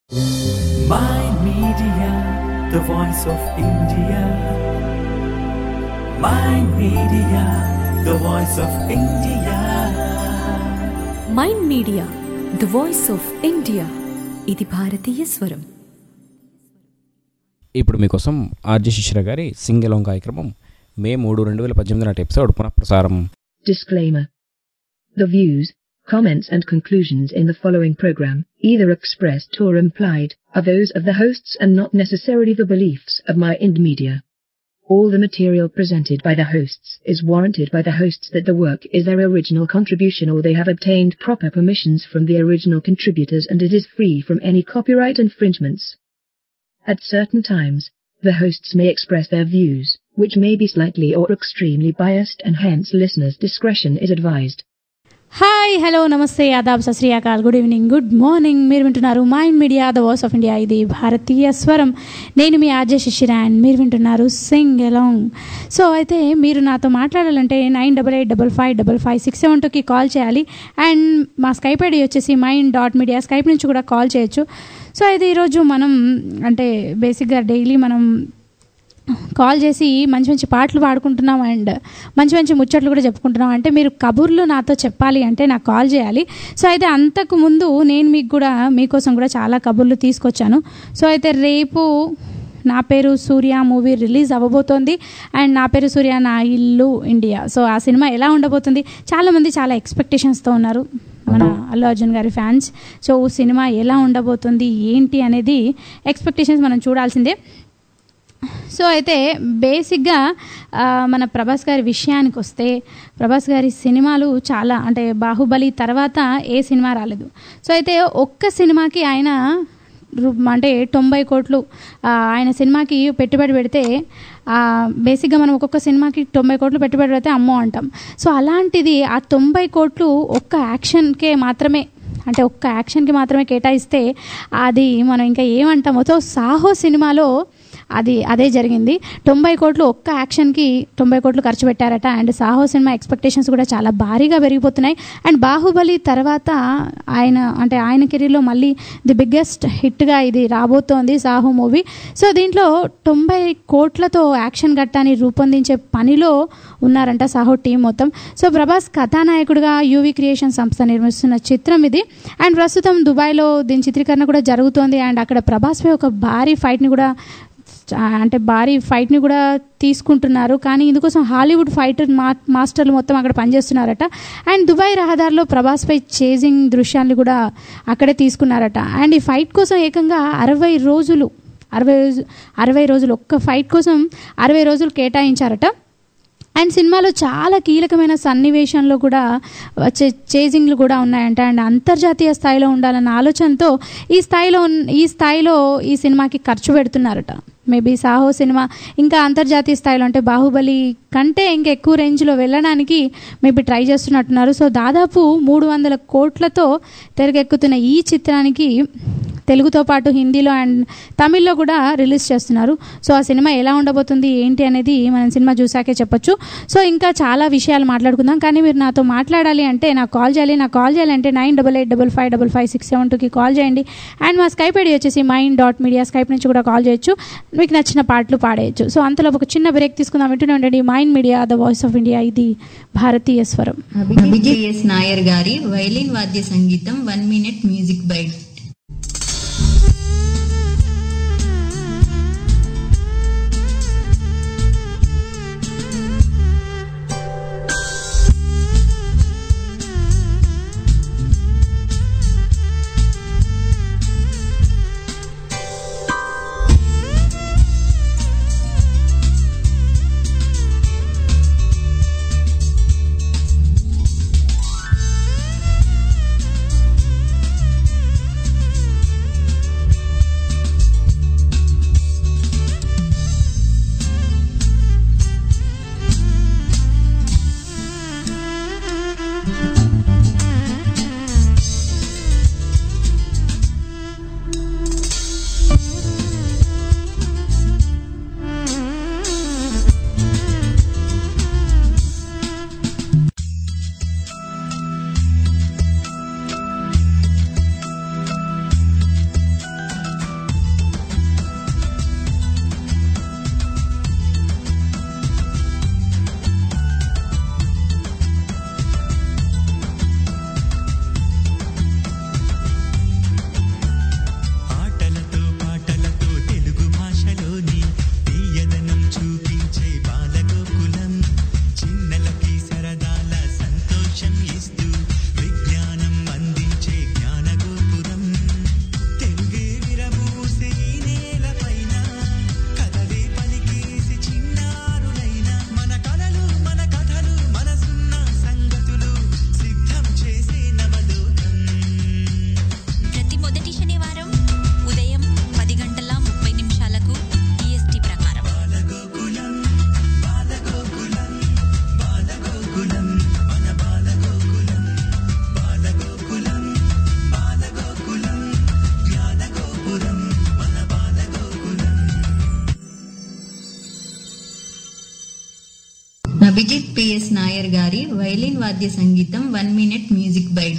My Media, the voice of India. My Media, the voice of India. Mind media the voice of India ఇది భారతీయ స్వరం ఇప్పుడు మీకోసం RJ శిశిర గారి సింగెలోంగ్ కార్యక్రమం మే మూడు రెండు వేల పద్దెనిమిది నాటి ఎపిసోడ్ పునఃప్రసారం Disclaimer. The views, comments and conclusions in the following program, either expressed or implied, are those of the hosts and not necessarily the beliefs of my Ind Media. All the material presented by the hosts is warranted by the hosts that the work is their original contribution or they have obtained proper permissions from the original contributors and it is free from any copyright infringements. At certain times, the hosts may express their views, which may be slightly or extremely biased and hence listeners' discretion is advised. Hi hello namaste ఆదాబ్ సశ్రీయాకాల్ good evening good morning మీరు వింటున్నారు mind media the voice of India ఇది భారతీయ స్వరం నేను మీ RJ Shishira and మీరు వింటున్నారు సింగ్ ఎలాంగ్ సో అయితే మీరు నాతో మాట్లాడాలంటే nine double eight double five double five six seven టూకి కాల్ చేయాలి అండ్ మా స్కైప్ ఐడి వచ్చేసి మైండ్ డాట్ మీడియా స్కైప్ నుంచి కూడా కాల్ చేయొచ్చు సో అయితే ఈరోజు మనం అంటే బేసిక్గా డైలీ మనం కాల్ చేసి మంచి మంచి పాటలు పాడుకుంటున్నాం అండ్ మంచి మంచి ముచ్చట్లు కూడా చెప్పుకుంటున్నాం అంటే మీరు కబుర్లు నాతో చెప్పాలి అంటే నాకు కాల్ చేయాలి సో అయితే అంతకు ముందు నేను మీకు కూడా మీకోసం కూడా చాలా కబుర్లు తీసుకొచ్చాను సో అయితే రేపు నా పేరు సూర్య మూవీ రిలీజ్ అవ్వబోతోంది అండ్ నా పేరు సూర్య నా ఇల్లు ఇండియా సో ఆ సినిమా ఎలా ఉండబోతుంది చాలామంది చాలా ఎక్స్పెక్టేషన్స్తో ఉన్నారు మన అల్లు అర్జున్ గారి ఫ్యాన్స్ సో సినిమా ఎలా ఉండబోతుంది ఏంటి అనేది ఎక్స్పెక్టేషన్స్ మనం చూడాల్సిందే సో అయితే బేసిక్గా ఆ, మన ప్రభాస్ గారి విషయానికి వస్తే ప్రభాస్ గారి సినిమాలు చాలా అంటే బాహుబలి తర్వాత ఏ సినిమా రాలేదు సో అయితే ఒక్క సినిమాకి ఆయన రు- అంటే తొంభై కోట్లు ఆ, ఆయన సినిమాకి పెట్టుబడి పెడితే ఆ, బేసిక్గా మనం ఒక్కొక్క సినిమాకి తొంభై కోట్లు పెట్టుబడి పెడితే అమ్మో అంటాం సో అలాంటిది ఆ తొంభై కోట్లు ఒక్క యాక్షన్కే మాత్రమే అంటే ఒక్క యాక్షన్కి మాత్రమే కేటాయిస్తే అది మనం ఇంకా ఏమంటామో సో సాహో సినిమాలో అది అదే జరిగింది తొంభై కోట్లు ఒక్క యాక్షన్కి తొంభై కోట్లు ఖర్చు పెట్టారట అండ్ సాహో సినిమా ఎక్స్పెక్టేషన్స్ కూడా చాలా భారీగా పెరిగిపోతున్నాయి అండ్ బాహుబలి తర్వాత ఆయన అంటే ఆయన కెరీర్లో మళ్ళీ ది బిగ్గెస్ట్ హిట్గా ఇది రాబోతోంది సాహో మూవీ సో దీంట్లో తొంభై కోట్లతో యాక్షన్ ఘట్టాన్ని రూపొందించే పనిలో ఉన్నారంట సాహో టీం మొత్తం సో ప్రభాస్ కథానాయకుడిగా యూవి క్రియేషన్ సంస్థ నిర్మిస్తున్న చిత్రం ఇది అండ్ ప్రస్తుతం దుబాయ్లో దీని చిత్రీకరణ కూడా జరుగుతోంది అండ్ అక్కడ ప్రభాస్పై ఒక భారీ ఫైట్ని కూడా చా- అంటే భారీ ఫైట్ని కూడా తీసుకుంటున్నారు కానీ ఇందుకోసం హాలీవుడ్ ఫైటర్ మా మాస్టర్లు మొత్తం అక్కడ పనిచేస్తున్నారట అండ్ దుబాయ్ రహదారిలో ప్రభాస్పై చేజింగ్ దృశ్యాలు కూడా అక్కడే తీసుకున్నారట అండ్ ఈ ఫైట్ కోసం ఏకంగా అరవై రోజులు అరవై రోజు అరవై రోజులు ఒక్క ఫైట్ కోసం అరవై రోజులు కేటాయించారట అండ్ సినిమాలో చాలా కీలకమైన సన్నివేశంలో కూడా వచ్చే చేజింగ్లు కూడా ఉన్నాయంట అండ్ అంతర్జాతీయ స్థాయిలో ఉండాలన్న ఆలోచనతో ఈ స్థాయిలో ఉన్న- ఈ స్థాయిలో ఈ సినిమాకి ఖర్చు పెడుతున్నారట మేబీ సాహో సినిమా ఇంకా అంతర్జాతీయ స్థాయిలో అంటే బాహుబలి కంటే ఇంకా ఎక్కువ రేంజ్లో వెళ్ళడానికి మేబీ ట్రై చేస్తున్నట్టున్నారు సో దాదాపు మూడు వందల కోట్లతో తెరకెక్కుతున్న ఈ చిత్రానికి తెలుగుతో పాటు హిందీలో అండ్ తమిళ్లో కూడా రిలీజ్ చేస్తున్నారు సో ఆ సినిమా ఎలా ఉండబోతుంది ఏంటి అనేది మనం సినిమా చూసాకే చెప్పొచ్చు సో ఇంకా చాలా విషయాలు మాట్లాడుకుందాం కానీ మీరు నాతో మాట్లాడాలి అంటే నాకు కాల్ చేయాలి నాకు కాల్ చేయాలంటే nine double eight double five double five six seven టూకి కాల్ చేయండి అండ్ మా స్కైప్ ఐడి వచ్చేసి మైండ్ డాట్ మీడియా స్కైప్ నుంచి కూడా కాల్ చేయొచ్చు మీకు నచ్చిన పాటలు పాడేయచ్చు సో అంతలో ఒక చిన్న బ్రేక్ తీసుకుందాం వింటూనే ఉండండి mind media the voice of India ఇది భారతీయ స్వరం అభిజిత్ ఎస్ నాయర్ గారి వైలిన్ వాద్య సంగీతం వన్ మినిట్ మ్యూజిక్ బైట్ నీ పిఎస్ నాయర్ గారి వైలిన్ వాద్య సంగీతం one minute music byte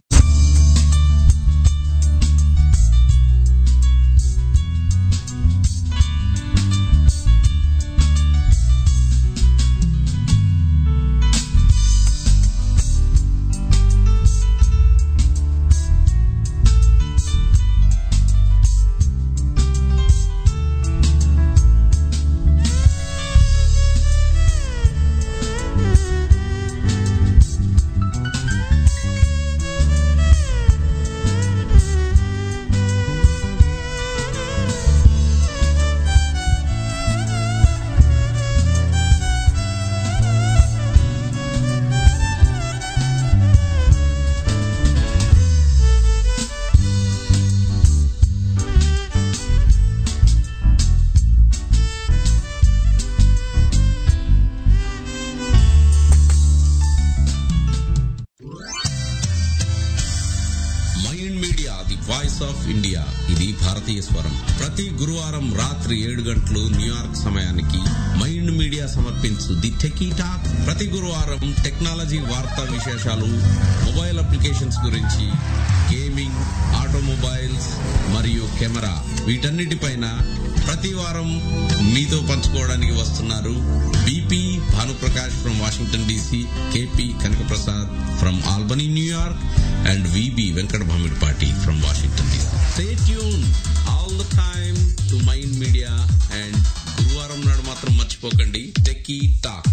Mind media the voice of India ఇది భారతీయ స్వరం ప్రతి గురువారం రాత్రి ఏడు గంటలు న్యూయార్క్ సమయానికి మైండ్ మీడియా సమర్పించు ది టెకీ టాక్ ప్రతి గురువారం టెక్నాలజీ వార్తా విశేషాలు మొబైల్ అప్లికేషన్స్ గురించి గేమింగ్ ఆటోమొబైల్స్ మరియు కెమెరా వీటన్నిటిపైన ప్రతి వారం మీతో పంచుకోవడానికి వస్తున్నారు BP Bhanuprakash from Washington DC KP Kanakaprasad from Albany New York and VB Venkata Bhamidipati from Washington DC stay tune all the time to Mind Media and గురువారం నాడు మాత్రం మర్చిపోకండి techie talk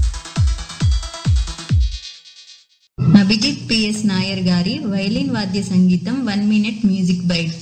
Abhijit PS Nair గారి వైలిన్ వాద్య సంగీతం one minute music byte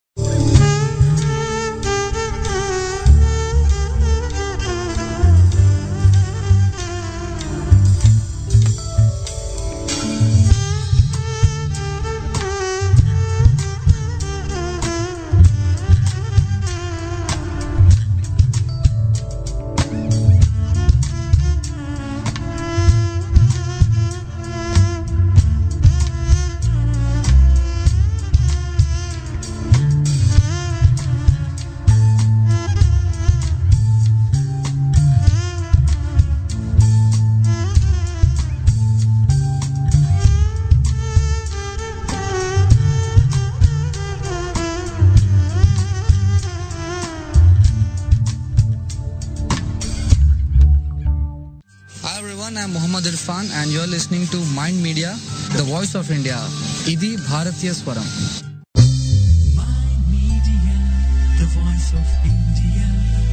Hi everyone, I'm Muhammad Irfan and you're listening to Mind Media, the voice of India. Idi Bharatiya Swaram. Media, the voice of India.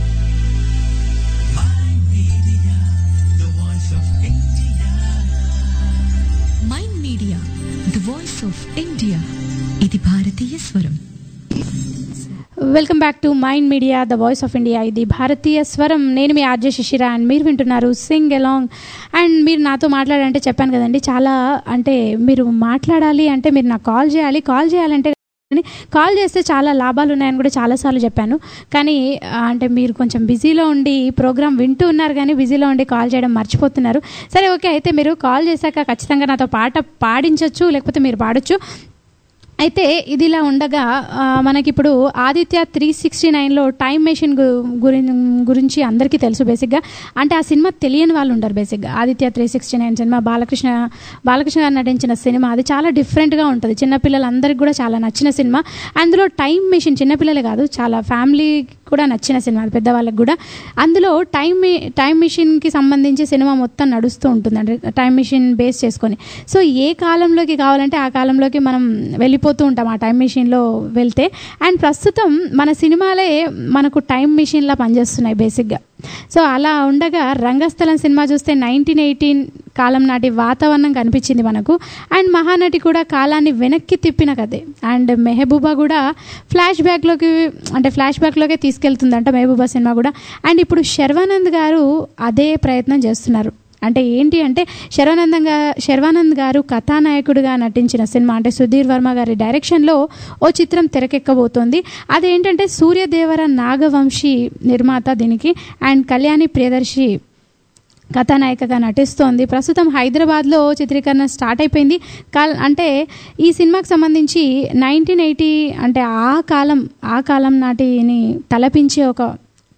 My media, the voice of India. Mind media the voice of India ఇది భారతీయ స్వరం welcome back to Mind media the voice of India ఇది భారతీయ స్వరం నేను మీ RJ శిశిర and మీరు వింటున్నారు సింగ్ అలాంగ్ అండ్ మీరు నాతో మాట్లాడాలంటే చెప్పాను కదండి చాలా అంటే మీరు మాట్లాడాలి అంటే మీరు నాకు కాల్ చేయాలి కాల్ చేయాలంటే కానీ కాల్ చేస్తే చాలా లాభాలు ఉన్నాయని కూడా చాలాసార్లు చెప్పాను కానీ ఆ, అంటే మీరు కొంచెం బిజీలో ఉండి ఈ ప్రోగ్రామ్ వింటూ ఉన్నారు కానీ బిజీలో ఉండి కాల్ చేయడం మర్చిపోతున్నారు సరే ఓకే అయితే మీరు కాల్ చేశాక ఖచ్చితంగా నాతో పాట పాడించవచ్చు లేకపోతే మీరు పాడొచ్చు అయితే ఇది ఇలా ఉండగా ఆ, మనకిప్పుడు ఆదిత్య త్రీ సిక్స్టీ నైన్లో టైం మెషిన్ గురి గురించి అందరికీ తెలుసు బేసిక్గా అంటే ఆ సినిమా తెలియని వాళ్ళు ఉంటారు బేసిక్గా ఆదిత్య త్రీ సిక్స్టీ నైన్ సినిమా బాలకృష్ణ బాలకృష్ణ గారు నటించిన సినిమా అది చాలా డిఫరెంట్గా ఉంటుంది చిన్నపిల్లలందరికీ కూడా చాలా నచ్చిన సినిమా అందులో టైం మెషిన్ చిన్నపిల్లలే కాదు చాలా ఫ్యామిలీ కూడా నచ్చిన సినిమా అది పెద్దవాళ్ళకి కూడా అందులో టైం మీ- టైం మిషన్కి సంబంధించి సినిమా మొత్తం నడుస్తూ ఉంటుంది అంటే టైం మిషన్ బేస్ చేసుకొని సో ఏ కాలంలోకి కావాలంటే ఆ కాలంలోకి మనం వెళ్ళిపోతూ ఉంటాం ఆ టైం మిషన్లో వెళ్తే అండ్ ప్రస్తుతం మన సినిమాలే మనకు టైం మిషన్లా పనిచేస్తున్నాయి బేసిక్గా సో అలా ఉండగా రంగస్థలం సినిమా చూస్తే నైన్టీన్ ఎయిటీన్ కాలం నాటి వాతావరణం కనిపించింది మనకు అండ్ మహానటి కూడా కాలాన్ని వెనక్కి తిప్పిన కదే అండ్ మెహబూబా కూడా ఫ్లాష్ బ్యాక్లోకి అంటే ఫ్లాష్ బ్యాక్లోకే తీసుకెళ్తుందంట మెహబూబా సినిమా కూడా అండ్ ఇప్పుడు శర్వానంద్ గారు అదే ప్రయత్నం చేస్తున్నారు అంటే ఏంటి అంటే శర్వానందం గా శర్వానంద్ గారు కథానాయకుడిగా నటించిన సినిమా అంటే సుధీర్ వర్మ గారి డైరెక్షన్లో ఓ చిత్రం తెరకెక్కబోతోంది అదేంటంటే సూర్యదేవర నాగవంశీ నిర్మాత దీనికి అండ్ కళ్యాణి ప్రియదర్శి కథానాయికగా నటిస్తోంది ప్రస్తుతం హైదరాబాద్లో చిత్రీకరణ స్టార్ట్ అయిపోయింది కాల్ అంటే ఈ సినిమాకి సంబంధించి నైన్టీన్ ఎయిటీ అంటే ఆ కాలం ఆ కాలం నాటిని తలపించే ఒక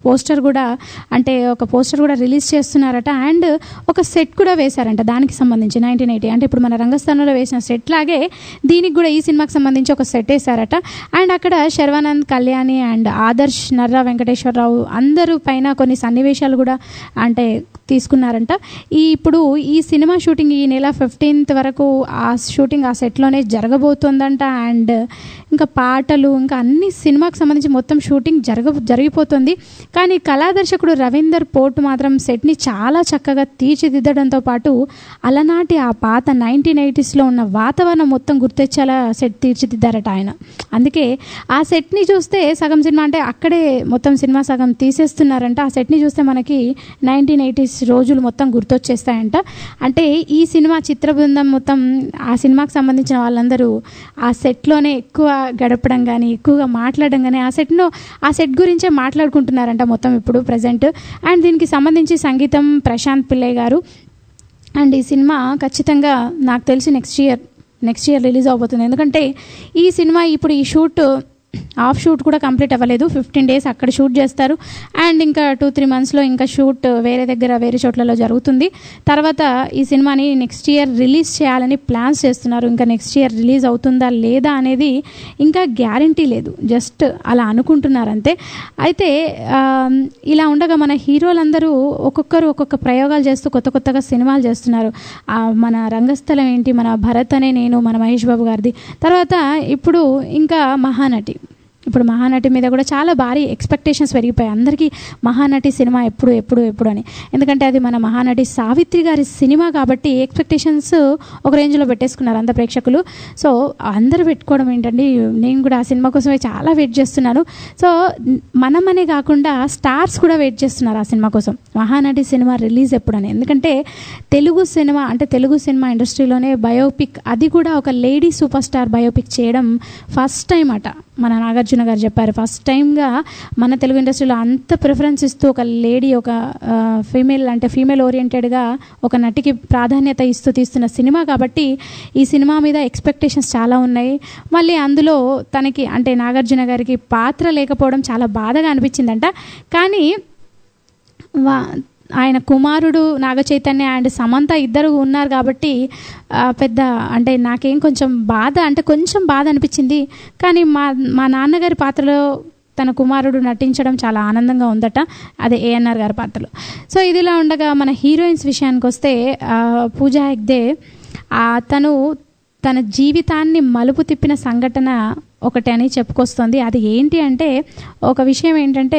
పోస్టర్ కూడా అంటే ఒక పోస్టర్ కూడా రిలీజ్ చేస్తున్నారట అండ్ ఒక సెట్ కూడా వేశారంట దానికి సంబంధించి నైన్టీన్ ఎయిటీ అంటే ఇప్పుడు మన రంగస్థానంలో వేసిన సెట్ లాగే దీనికి కూడా ఈ సినిమాకి సంబంధించి ఒక సెట్ వేశారట అండ్ అక్కడ శర్వానంద్ కళ్యాణి అండ్ ఆదర్శ్ నర్రా వెంకటేశ్వరరావు అందరూ పైన కొన్ని సన్నివేశాలు కూడా అంటే తీసుకున్నారంట ఈ ఇప్పుడు ఈ సినిమా షూటింగ్ ఈ నెల ఫిఫ్టీన్త్ వరకు ఆ షూటింగ్ ఆ సెట్లోనే జరగబోతుందంట అండ్ ఇంకా పాటలు ఇంకా అన్ని సినిమాకి సంబంధించి మొత్తం షూటింగ్ జరగ జరిగిపోతుంది కానీ కళాదర్శకుడు రవీందర్ పోర్ట్ మాత్రం సెట్ని చాలా చక్కగా తీర్చిదిద్దడంతో పాటు అలనాటి ఆ పాత నైన్టీన్ ఎయిటీస్లో ఉన్న వాతావరణం మొత్తం గుర్తొచ్చేలా సెట్ తీర్చిదిద్దారట ఆయన అందుకే ఆ సెట్ని చూస్తే సగం సినిమా అంటే అక్కడే మొత్తం సినిమా సగం తీసేస్తున్నారంట ఆ సెట్ని చూస్తే మనకి నైన్టీన్ ఎయిటీస్ రోజులు మొత్తం గుర్తొచ్చేస్తాయంట అంటే ఈ సినిమా చిత్ర బృందం మొత్తం ఆ సినిమాకి సంబంధించిన వాళ్ళందరూ ఆ సెట్లోనే ఎక్కువ గడపడం కానీ ఎక్కువగా మాట్లాడడం కానీ ఆ సెట్ను ఆ సెట్ గురించే మాట్లాడుకుంటున్నారంట మొత్తం ఇప్పుడు ప్రజెంట్ అండ్ దీనికి సంబంధించి సంగీతం ప్రశాంత్ పిల్లయ్య గారు అండ్ ఈ సినిమా ఖచ్చితంగా నాకు తెలిసి next year next year release అవబోతుంది ఎందుకంటే ఈ సినిమా ఇప్పుడు ఈ షూట్ ఆఫ్ షూట్ కూడా కంప్లీట్ అవ్వలేదు ఫిఫ్టీన్ డేస్ అక్కడ షూట్ చేస్తారు అండ్ ఇంకా టూ త్రీ మంత్స్లో ఇంకా షూట్ వేరే దగ్గర వేరే చోట్లలో జరుగుతుంది తర్వాత ఈ సినిమాని నెక్స్ట్ ఇయర్ రిలీజ్ చేయాలని ప్లాన్స్ చేస్తున్నారు ఇంకా నెక్స్ట్ ఇయర్ రిలీజ్ అవుతుందా లేదా అనేది ఇంకా గ్యారంటీ లేదు జస్ట్ అలా అనుకుంటున్నారు అంతే అయితే ఆ, ఇలా ఉండగా మన హీరోలందరూ ఒక్కొక్కరు ఒక్కొక్క ప్రయోగాలు చేస్తూ కొత్త కొత్తగా సినిమాలు చేస్తున్నారు ఆ, మన రంగస్థలం ఏంటి మన భరత్ అనే నేను మన మహేష్ బాబు గారిది తర్వాత ఇప్పుడు ఇంకా మహానటి ఇప్పుడు మహానటి మీద కూడా చాలా భారీ ఎక్స్పెక్టేషన్స్ పెరిగిపోయాయి అందరికీ మహానటి సినిమా ఎప్పుడు ఎప్పుడు ఎప్పుడు అని ఎందుకంటే అది మన మహానటి సావిత్రి గారి సినిమా కాబట్టి ఎక్స్పెక్టేషన్స్ ఒక రేంజ్లో పెట్టేసుకున్నారు అందరు ప్రేక్షకులు సో అందరూ పెట్టుకోవడం ఏంటండి నేను కూడా ఆ సినిమా కోసమే చాలా వెయిట్ చేస్తున్నాను సో మనమనే కాకుండా స్టార్స్ కూడా వెయిట్ చేస్తున్నారు ఆ సినిమా కోసం మహానటి సినిమా రిలీజ్ ఎప్పుడని ఎందుకంటే తెలుగు సినిమా అంటే తెలుగు సినిమా ఇండస్ట్రీలోనే బయోపిక్ అది కూడా ఒక లేడీ సూపర్ స్టార్ బయోపిక్ చేయడం ఫస్ట్ టైం అట మన నాగార్జున గారు చెప్పారు ఫస్ట్ టైంగా మన తెలుగు ఇండస్ట్రీలో అంత ప్రిఫరెన్స్ ఇస్తూ ఒక లేడీ ఒక ఫీమేల్ అంటే ఫీమేల్ ఓరియంటెడ్గా ఒక నటికి ప్రాధాన్యత ఇస్తూ తీస్తున్న సినిమా కాబట్టి ఈ సినిమా మీద ఎక్స్పెక్టేషన్స్ చాలా ఉన్నాయి మళ్ళీ అందులో తనకి అంటే నాగార్జున గారికి పాత్ర లేకపోవడం చాలా బాధగా అనిపించిందంట కానీ వా ఆయన కుమారుడు నాగ చైతన్య అండ్ సమంత ఇద్దరు ఉన్నారు కాబట్టి ఆ, పెద్ద అంటే నాకేం కొంచెం బాధ అంటే కొంచెం బాధ అనిపించింది కానీ మా మా నాన్నగారి పాత్రలో తన కుమారుడు నటించడం చాలా ఆనందంగా ఉందట అదే ఏఎన్ఆర్ గారి పాత్రలో సో ఇదిలా ఉండగా మన హీరోయిన్స్ విషయానికి వస్తే ఆ, పూజా హెగ్దే ఆ, తను తన జీవితాన్ని మలుపు తిప్పిన సంఘటన ఒకటి అని చెప్పుకొస్తుంది అది ఏంటి అంటే ఒక విషయం ఏంటంటే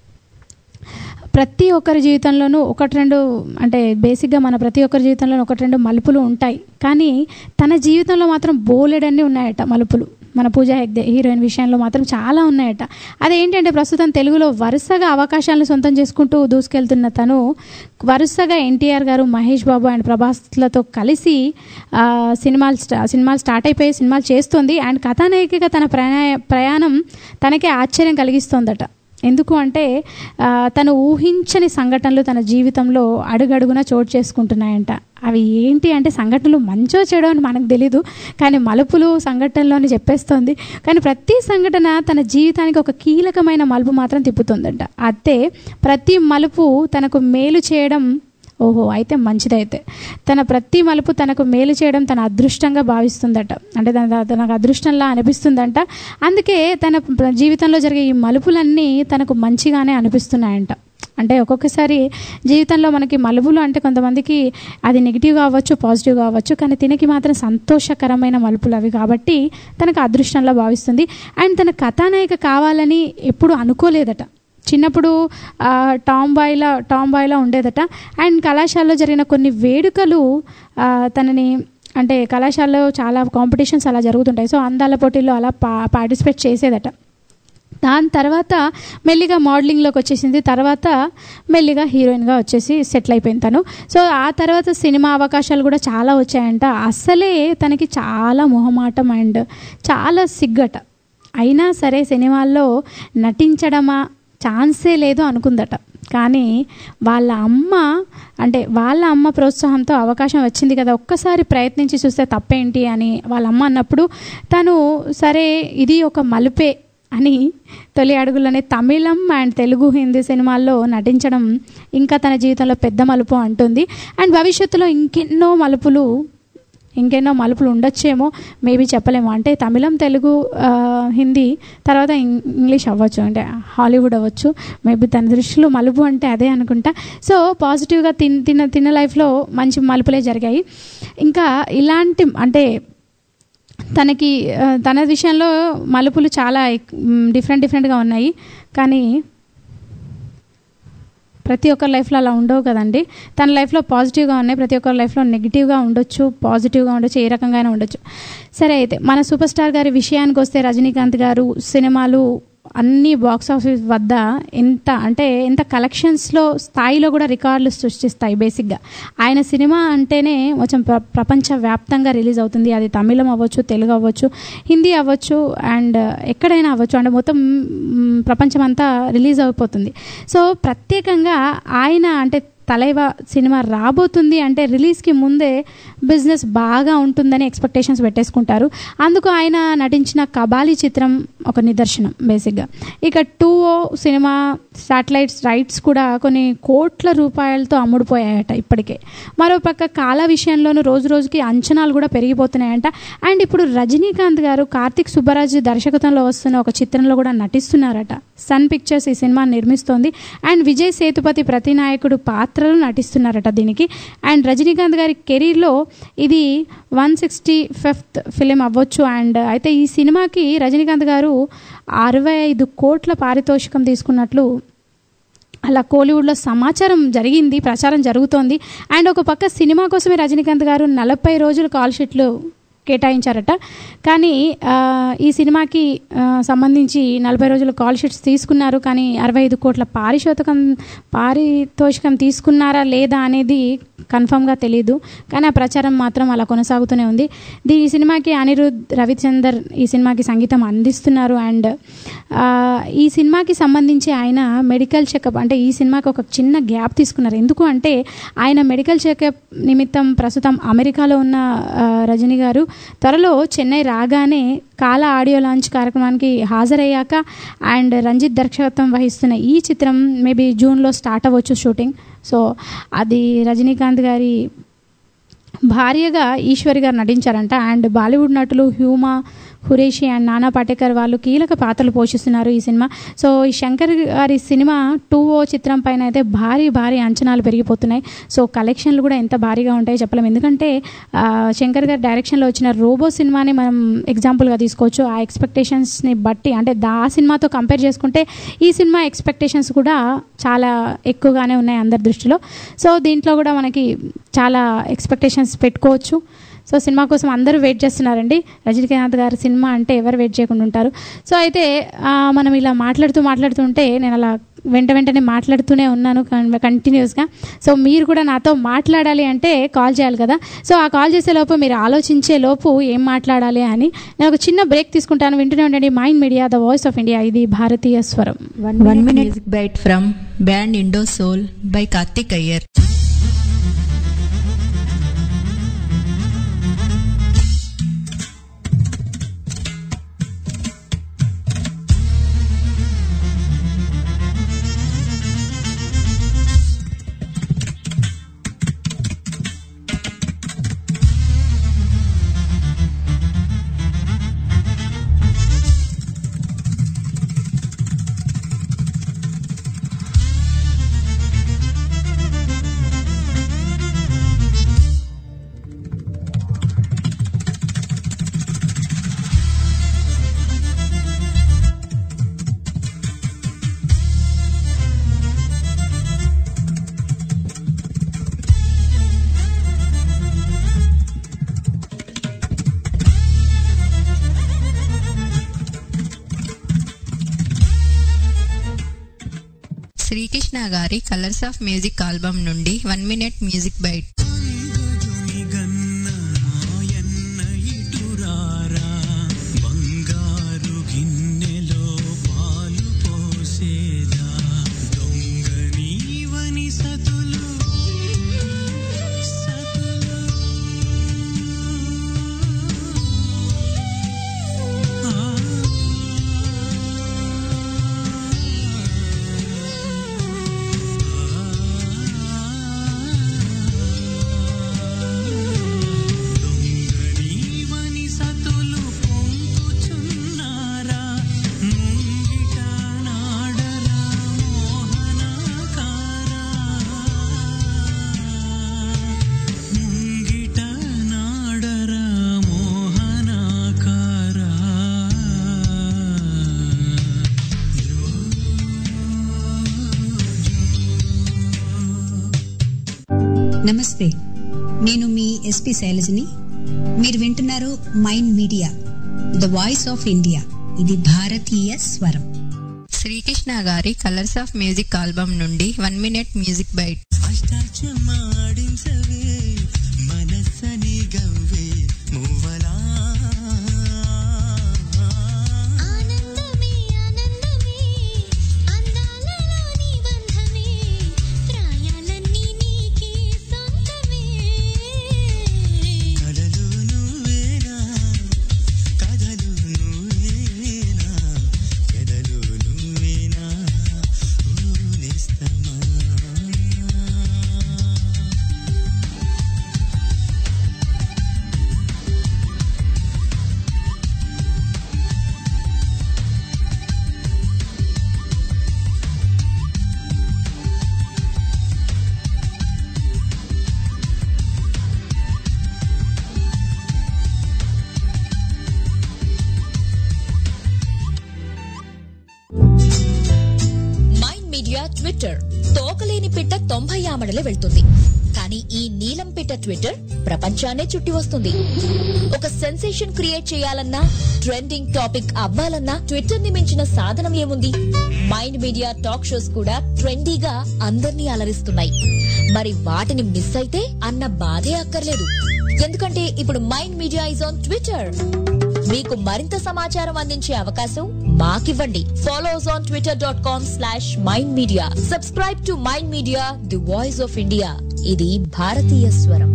ప్రతి ఒక్కరి జీవితంలోనూ ఒకటి రెండు అంటే బేసిక్గా మన ప్రతి ఒక్కరి జీవితంలోనూ ఒకటి రెండు మలుపులు ఉంటాయి కానీ తన జీవితంలో మాత్రం బోలెడన్ని ఉన్నాయట మలుపులు మన పూజా హెగ్దే హీరోయిన్ విషయంలో మాత్రం చాలా ఉన్నాయట అదేంటంటే ప్రస్తుతం తెలుగులో వరుసగా అవకాశాలను సొంతం చేసుకుంటూ దూసుకెళ్తున్న తను వరుసగా ఎన్టీఆర్ గారు మహేష్ బాబు అండ్ ప్రభాస్లతో కలిసి ఆ, సినిమాలు స్టా సినిమాలు స్టార్ట్ అయిపోయి సినిమాలు చేస్తుంది అండ్ కథానాయికగా తన ప్రయా ప్రయాణం తనకే ఆశ్చర్యం కలిగిస్తోందట ఎందుకు అంటే ఆ, తను ఊహించని సంఘటనలు తన జీవితంలో అడుగడుగున చోటు చేసుకుంటున్నాయంట అవి ఏంటి అంటే సంఘటనలు మంచో చెడో అని మనకు తెలీదు కానీ మలుపులు సంఘటనలో అని చెప్పేస్తోంది కానీ ప్రతి సంఘటన తన జీవితానికి ఒక కీలకమైన మలుపు మాత్రం తిప్పుతుందంట అయితే ప్రతి మలుపు తనకు మేలు చేయడం ఓహో అయితే మంచిదైతే తన ప్రతి మలుపు తనకు మేలు చేయడం తన అదృష్టంగా భావిస్తుందట అంటే తన తనకు అదృష్టంలా అనిపిస్తుందంట అందుకే తన ప్ర- జీవితంలో జరిగే ఈ మలుపులన్నీ తనకు మంచిగానే అనిపిస్తున్నాయంట అంటే ఒక్కొక్కసారి జీవితంలో మనకి మలుపులు అంటే కొంతమందికి అది నెగిటివ్గా అవ్వచ్చు పాజిటివ్గా అవ్వచ్చు కానీ తినకి మాత్రం సంతోషకరమైన మలుపులు అవి కాబట్టి తనకు అదృష్టంలా భావిస్తుంది అండ్ తన కథానాయిక కావాలని ఎప్పుడు అనుకోలేదట చిన్నప్పుడు ఆ, టామ్ బాయ్లా టామ్ బాయ్లా ఉండేదట అండ్ కళాశాలలో జరిగిన కొన్ని వేడుకలు ఆ, తనని అంటే కళాశాలలో చాలా కాంపిటీషన్స్ అలా జరుగుతుంటాయి సో అందాల పోటీల్లో అలా పా పార్టిసిపేట్ చేసేదట దాని తర్వాత మెల్లిగా మోడలింగ్లోకి వచ్చేసింది తర్వాత మెల్లిగా హీరోయిన్గా వచ్చేసి సెటిల్ అయిపోయింది తను సో ఆ తర్వాత సినిమా అవకాశాలు కూడా చాలా వచ్చాయంట అసలే తనకి చాలా మొహమాటం అండ్ చాలా సిగ్గట అయినా సరే సినిమాల్లో నటించడమా ఛాన్సే లేదు అనుకుందట కానీ వాళ్ళ అమ్మ అంటే వాళ్ళ అమ్మ ప్రోత్సాహంతో అవకాశం వచ్చింది కదా ఒక్కసారి ప్రయత్నించి చూస్తే తప్పేంటి అని వాళ్ళ అమ్మ అన్నప్పుడు తను సరే ఇది ఒక మలుపే అని తొలి అడుగులోనే తమిళం అండ్ తెలుగు హిందీ సినిమాల్లో నటించడం ఇంకా తన జీవితంలో పెద్ద మలుపు అంటుంది అండ్ భవిష్యత్తులో ఇంకెన్నో మలుపులు ఇంకెన్నో మలుపులు ఉండొచ్చేమో మేబీ చెప్పలేము అంటే తమిళం తెలుగు ఆ, హిందీ తర్వాత ఇం- ఇంగ్లీష్ అవ్వచ్చు అంటే హాలీవుడ్ అవ్వచ్చు మేబీ తన దృష్టిలో మలుపు అంటే అదే అనుకుంటా సో పాజిటివ్గా తిన్ తిన్న తిన్న లైఫ్లో మంచి మలుపులే జరిగాయి ఇంకా ఇలాంటి అంటే తనకి ఆ, తన విషయంలో మలుపులు చాలా డిఫరెంట్ డిఫరెంట్గా ఉన్నాయి కానీ ప్రతి ఒక్కరి లైఫ్లో అలా ఉండవు కదండి తన లైఫ్లో పాజిటివ్గా ఉన్నాయి ప్రతి ఒక్కరి లైఫ్లో నెగిటివ్గా ఉండొచ్చు పాజిటివ్గా ఉండొచ్చు ఏ రకంగానే ఉండొచ్చు సరే అయితే మన సూపర్ స్టార్ గారి విషయానికి వస్తే రజనీకాంత్ గారు సినిమాలు అన్ని బాక్స్ ఆఫీస్ వద్ద ఎంత అంటే ఎంత కలెక్షన్స్లో స్థాయిలో కూడా రికార్డులు సృష్టిస్తాయి బేసిక్గా ఆయన సినిమా అంటేనే కొంచెం ప్ర ప్రపంచ వ్యాప్తంగా రిలీజ్ అవుతుంది అది తమిళం అవ్వచ్చు తెలుగు అవ్వచ్చు హిందీ అవ్వచ్చు అండ్ ఎక్కడైనా అవ్వచ్చు అంటే మొత్తం మ్, ప్రపంచం అంతా రిలీజ్ అయిపోతుంది సో ప్రత్యేకంగా ఆయన అంటే తలైవ సినిమా రాబోతుంది అంటే రిలీజ్కి ముందే బిజినెస్ బాగా ఉంటుందని ఎక్స్పెక్టేషన్స్ పెట్టేసుకుంటారు అందుకు ఆయన నటించిన కబాలి చిత్రం ఒక నిదర్శనం బేసిక్గా ఇక టూ ఓ సినిమా శాటిలైట్స్ రైట్స్ కూడా కొన్ని కోట్ల రూపాయలతో అమ్ముడుపోయాయట ఇప్పటికే మరోపక్క కాల విషయంలోనూ రోజు రోజుకి అంచనాలు కూడా పెరిగిపోతున్నాయంట అండ్ ఇప్పుడు రజనీకాంత్ గారు కార్తిక్ సుబ్బరాజ్ దర్శకత్వంలో వస్తున్న ఒక చిత్రంలో కూడా నటిస్తున్నారట సన్ పిక్చర్స్ ఈ సినిమా నిర్మిస్తోంది అండ్ విజయ్ సేతుపతి ప్రతినాయకుడు పాత్రలు నటిస్తున్నారట దీనికి అండ్ రజనీకాంత్ గారి కెరీర్లో ఇది వన్ సిక్స్టీ ఫిఫ్త్ ఫిలిం అవ్వచ్చు అండ్ అయితే ఈ సినిమాకి రజనీకాంత్ గారు అరవై ఐదు కోట్ల పారితోషికం తీసుకున్నట్లు అలా కోలీవుడ్లో సమాచారం జరిగింది ప్రచారం జరుగుతోంది అండ్ ఒక పక్క సినిమా కోసమే రజనీకాంత్ గారు నలభై రోజులు కాల్ షీట్లు కేటాయించారట కానీ ఆ, ఈ సినిమాకి ఆ, సంబంధించి నలభై రోజులు కాల్ షీట్స్ తీసుకున్నారు కానీ అరవై ఐదు కోట్ల పారితోషికం పారితోషికం తీసుకున్నారా లేదా అనేది కన్ఫామ్గా తెలియదు కానీ ఆ ప్రచారం మాత్రం అలా కొనసాగుతూనే ఉంది దీ ఈ సినిమాకి అనిరుద్ రవిచందర్ ఈ సినిమాకి సంగీతం అందిస్తున్నారు అండ్ ఆ, ఈ సినిమాకి సంబంధించి ఆయన మెడికల్ చెకప్ అంటే ఈ సినిమాకి ఒక చిన్న గ్యాప్ తీసుకున్నారు ఎందుకు అంటే ఆయన మెడికల్ చెకప్ నిమిత్తం ప్రస్తుతం అమెరికాలో ఉన్న ఆ, రజనీ గారు త్వరలో చెన్నై రాగానే కాల ఆడియో లాంచ్ కార్యక్రమానికి హాజరయ్యాక అండ్ రంజిత్ దర్శకత్వం వహిస్తున్న ఈ చిత్రం మేబీ జూన్లో స్టార్ట్ అవ్వచ్చు షూటింగ్ సో అది రజనీకాంత్ గారి భార్యగా ఈశ్వరి గారు నటించారంట అండ్ బాలీవుడ్ నటులు హ్యూమా హురేషి అండ్ నానా పాటేకర్ వాళ్ళు కీలక పాత్రలు పోషిస్తున్నారు ఈ సినిమా సో ఈ శంకర్ గారి సినిమా టూ ఓ చిత్రం పైన అయితే భారీ భారీ అంచనాలు పెరిగిపోతున్నాయి సో కలెక్షన్లు కూడా ఎంత భారీగా ఉంటాయో చెప్పలేము ఎందుకంటే ఆ, శంకర్ గారి డైరెక్షన్లో వచ్చిన రోబో సినిమాని మనం ఎగ్జాంపుల్గా తీసుకోవచ్చు ఆ ఎక్స్పెక్టేషన్స్ని బట్టి అంటే దా ఆ సినిమాతో కంపేర్ చేసుకుంటే ఈ సినిమా ఎక్స్పెక్టేషన్స్ కూడా చాలా ఎక్కువగానే ఉన్నాయి అందరి దృష్టిలో సో దీంట్లో కూడా మనకి చాలా ఎక్స్పెక్టేషన్స్ పెట్టుకోవచ్చు సో సినిమా కోసం అందరూ వెయిట్ చేస్తున్నారండి రజనీకాంత్ గారి సినిమా అంటే ఎవరు వెయిట్ చేయకుండా ఉంటారు సో అయితే ఆ, మనం ఇలా మాట్లాడుతూ మాట్లాడుతుంటే నేను అలా వెంట వెంటనే మాట్లాడుతూనే ఉన్నాను కంటిన్యూస్గా సో మీరు కూడా నాతో మాట్లాడాలి అంటే కాల్ చేయాలి కదా సో ఆ కాల్ చేసే లోపు మీరు ఆలోచించే లోపు ఏం మాట్లాడాలి అని నేను ఒక చిన్న బ్రేక్ తీసుకుంటాను వింటూనే ఉండండి mind media the voice of India ఇది భారతీయ స్వరం One minute music bite from band Indo Soul by Karthik Iyer. Srikrishna గారి కలర్స్ ఆఫ్ మ్యూజిక్ ఆల్బమ్ నుండి వన్ మినిట్ మ్యూజిక్ బైట్ బంగారు గిన్నెలో పాలు పోసేదా దొంగ నీవని సతులు సతులు ఆ నమస్తే నేను మీ ఎస్పి శైలజని మీరు వింటున్నారు mind media the voice of India ఇది భారతీయ స్వరం శ్రీకృష్ణ గారి కలర్స్ ఆఫ్ మ్యూజిక్ ఆల్బమ్ నుండి వన్ మినిట్ మ్యూజిక్ బైట్ అష్టాచమాడించవే మనసని గవ్వే మువ్వలా ఆనందమే ఆనందమే అందాలలోని బంధమే ప్రాయాలన్నీ నీకే సొంతమే కలలు నువ్వేనా కథలు నువ్వేనా ఎదలు నువ్వేనా ఓ నిస్తమా మైండ్ మీడియా ట్విట్టర్ తోకలేని పిట్ట తొంభై ఆమడలే వెళ్తుంది కానీ ఈ నీలం పిట్ట ట్విట్టర్ ప్రపంచాన్నే చుట్టి వస్తుంది ఒక సెన్సేషన్ క్రియేట్ చేయాలన్నా ట్రెండింగ్ టాపిక్ అవ్వాలన్నా ట్విట్టర్ ని మించిన సాధనం ఏముంది మైండ్ మీడియా టాక్ షోస్ కూడా ట్రెండీగా అందర్నీ అలరిస్తున్నాయి మరి వాటిని మిస్ అయితే అన్న బాధే అక్కర్లేదు ఎందుకంటే ఇప్పుడు Mind Media is on Twitter మీకు మరింత సమాచారం అందించే అవకాశం మాకివ్వండి follow us on Twitter dot com slash Mind Media subscribe to Mind media the voice of India ఇది భారతీయ స్వరం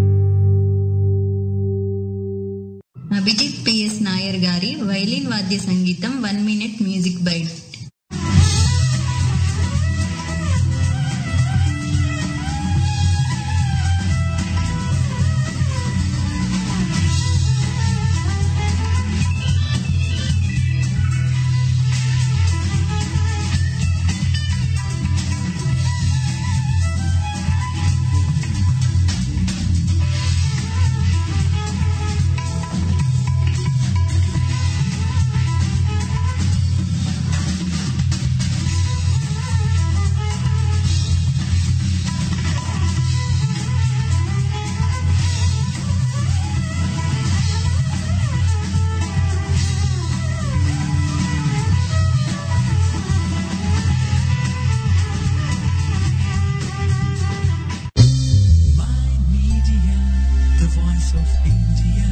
అభిజిత్ పిఎస్ నాయర్ గారి వైలిన్ వాద్య సంగీతం one minute music byte Mind Media, the voice of India.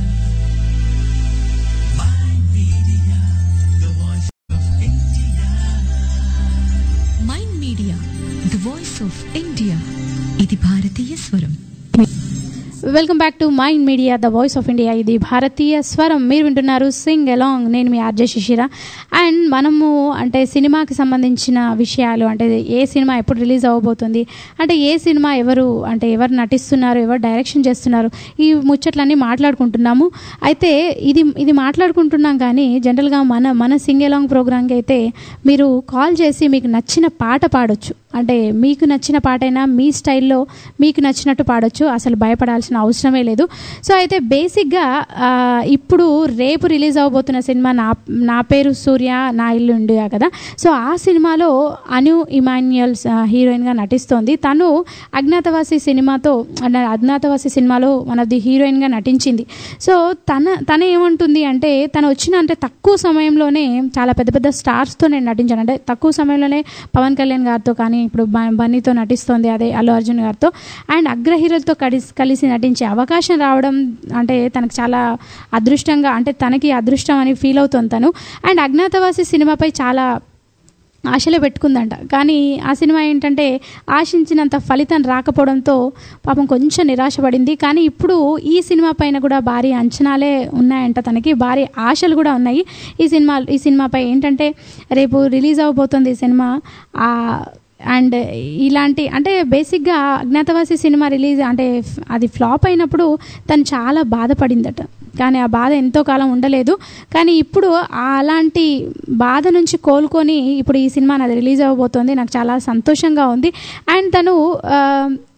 Mind Media, the voice of India. Mind media the voice of India ఇది భారతీయ స్వరం welcome back to Mind media the voice of India ఇది భారతీయ స్వరం మీరు వింటున్నారు Singh along నేను మీ RJ శిశిర అండ్ మనము అంటే సినిమాకి సంబంధించిన విషయాలు అంటే ఏ సినిమా ఎప్పుడు రిలీజ్ అవ్వబోతుంది అంటే ఏ సినిమా ఎవరు అంటే ఎవరు నటిస్తున్నారు ఎవరు డైరెక్షన్ చేస్తున్నారు ఈ ముచ్చట్లన్నీ మాట్లాడుకుంటున్నాము అయితే ఇది ఇది మాట్లాడుకుంటున్నాం కానీ జనరల్గా మన మన సింగ్ అలాంగ్ ప్రోగ్రామ్కి అయితే మీరు కాల్ చేసి మీకు నచ్చిన పాట పాడొచ్చు అంటే మీకు నచ్చిన పాటైనా మీ స్టైల్లో మీకు నచ్చినట్టు పాడొచ్చు అసలు భయపడాల్సిన అవసరమే లేదు సో అయితే బేసిక్గా ఆ, ఇప్పుడు రేపు రిలీజ్ అవ్వబోతున్న సినిమా నా నా పేరు సూర్య నా ఇల్లు ఇండియా కదా సో ఆ సినిమాలో అను ఇమాన్యుయల్ హీరోయిన్గా నటిస్తోంది తను అజ్ఞాతవాసి సినిమాతో అంటే అజ్ఞాతవాసి సినిమాలో వన్ ఆఫ్ ది హీరోయిన్గా నటించింది సో తన తన ఏమంటుంది అంటే తను వచ్చిన అంటే తక్కువ సమయంలోనే చాలా పెద్ద పెద్ద స్టార్స్తో నేను నటించాను అంటే తక్కువ సమయంలోనే పవన్ కళ్యాణ్ గారితో కానీ ఇప్పుడు బ- బన్నీతో నటిస్తోంది అదే అల్లు అర్జున్ గారితో అండ్ అగ్ర హీరోలతో కలిసి కలిసి నటించే అవకాశం రావడం అంటే తనకు చాలా అదృష్టంగా అంటే తనకి అదృష్టం అని ఫీల్ అవుతుంది తను అండ్ అజ్ఞాతవాసి సినిమాపై చాలా ఆశలు పెట్టుకుందంట కానీ ఆ సినిమా ఏంటంటే ఆశించినంత ఫలితం రాకపోవడంతో పాపం కొంచెం నిరాశపడింది కానీ ఇప్పుడు ఈ సినిమా పైన కూడా భారీ అంచనాలే ఉన్నాయంట తనకి భారీ ఆశలు కూడా ఉన్నాయి ఈ సినిమా ఈ సినిమాపై ఏంటంటే రేపు రిలీజ్ అవ్వబోతుంది ఈ సినిమా ఆ అండ్ ఇలాంటి అంటే బేసిక్గా అజ్ఞాతవాసి సినిమా రిలీజ్ అంటే ఫ్- అది ఫ్లాప్ అయినప్పుడు తను చాలా బాధపడిందట కానీ ఆ బాధ ఎంతో కాలం ఉండలేదు కానీ ఇప్పుడు ఆ అలాంటి బాధ నుంచి కోలుకొని ఇప్పుడు ఈ సినిమా నాది రిలీజ్ అవ్వబోతోంది నాకు చాలా సంతోషంగా ఉంది అండ్ తను ఆ,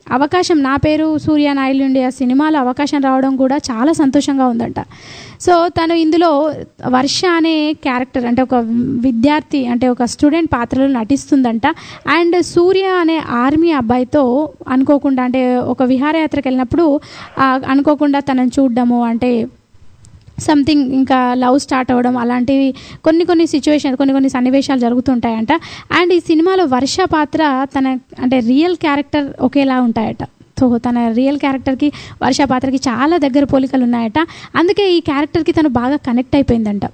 అవకాశం నా పేరు సూర్య నాయుడు ఇండియా సినిమాలో అవకాశం రావడం కూడా చాలా సంతోషంగా ఉందంట సో తను ఇందులో వర్ష అనే క్యారెక్టర్ అంటే ఒక విద్యార్థి అంటే ఒక స్టూడెంట్ పాత్రలో నటిస్తుందంట అండ్ సూర్య అనే ఆర్మీ అబ్బాయితో అనుకోకుండా అంటే ఒక విహారయాత్రకు వెళ్ళినప్పుడు ఆ, అనుకోకుండా తనని చూడడము అంటే సంథింగ్ ఇంకా లవ్ స్టార్ట్ అవ్వడం అలాంటివి కొన్ని కొన్ని సిచ్యువేషన్ కొన్ని కొన్ని సన్నివేశాలు జరుగుతుంటాయంట అండ్ ఈ సినిమాలో వర్ష పాత్ర తన అంటే రియల్ క్యారెక్టర్ ఒకేలా ఉంటాయట సో తన రియల్ క్యారెక్టర్కి వర్ష పాత్రకి చాలా దగ్గర పోలికలు ఉన్నాయట అందుకే ఈ క్యారెక్టర్కి తను బాగా కనెక్ట్ అయిపోయిందంట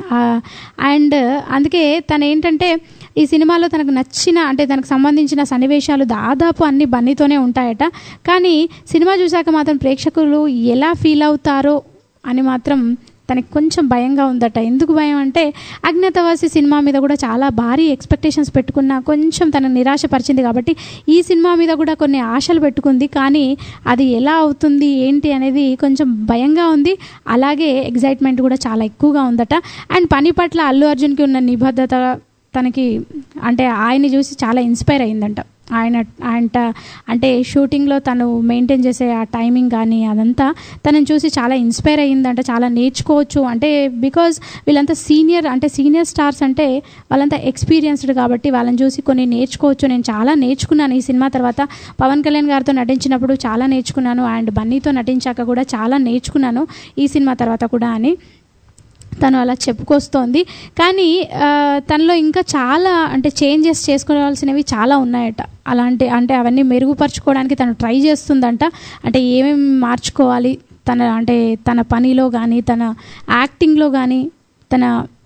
అండ్ అందుకే తను ఏంటంటే ఈ సినిమాలో తనకు నచ్చిన అంటే తనకు సంబంధించిన సన్నివేశాలు దాదాపు అన్ని బన్నీతోనే ఉంటాయట కానీ సినిమా చూశాక మాత్రం ప్రేక్షకులు ఎలా ఫీల్ అవుతారో అని మాత్రం తనకి కొంచెం భయంగా ఉందట ఎందుకు భయం అంటే అజ్ఞాతవాసి సినిమా మీద కూడా చాలా భారీ ఎక్స్పెక్టేషన్స్ పెట్టుకున్న కొంచెం తన నిరాశపరిచింది కాబట్టి ఈ సినిమా మీద కూడా కొన్ని ఆశలు పెట్టుకుంది కానీ అది ఎలా అవుతుంది ఏంటి అనేది కొంచెం భయంగా ఉంది అలాగే ఎగ్జైట్మెంట్ కూడా చాలా ఎక్కువగా ఉందట అండ్ పని పట్ల అల్లు అర్జున్కి ఉన్న నిబద్ధత తనకి అంటే ఆయన్ని చూసి చాలా ఇన్స్పైర్ అయిందంట ఆయన ఆయన అంటే షూటింగ్లో తను మెయింటైన్ చేసే ఆ టైమింగ్ కానీ అదంతా తనని చూసి చాలా ఇన్స్పైర్ అయ్యిందంట చాలా నేర్చుకోవచ్చు అంటే బికాజ్ వీళ్ళంతా సీనియర్ అంటే సీనియర్ స్టార్స్ అంటే వాళ్ళంతా ఎక్స్పీరియన్స్డ్ కాబట్టి వాళ్ళని చూసి కొన్ని నేర్చుకోవచ్చు నేను చాలా నేర్చుకున్నాను ఈ సినిమా తర్వాత పవన్ కళ్యాణ్ గారితో నటించినప్పుడు చాలా నేర్చుకున్నాను అండ్ బన్నీతో నటించాక కూడా చాలా నేర్చుకున్నాను ఈ సినిమా తర్వాత కూడా అని తను అలా చెప్పుకొస్తోంది కానీ ఆ, తనలో ఇంకా చాలా అంటే చేంజెస్ చేసుకోవాల్సినవి చాలా ఉన్నాయట అలాంటి అంటే అవన్నీ మెరుగుపరచుకోవడానికి తను ట్రై చేస్తుందంట అంటే ఏమేమి మార్చుకోవాలి తన అంటే తన పనిలో కానీ తన యాక్టింగ్లో కానీ తన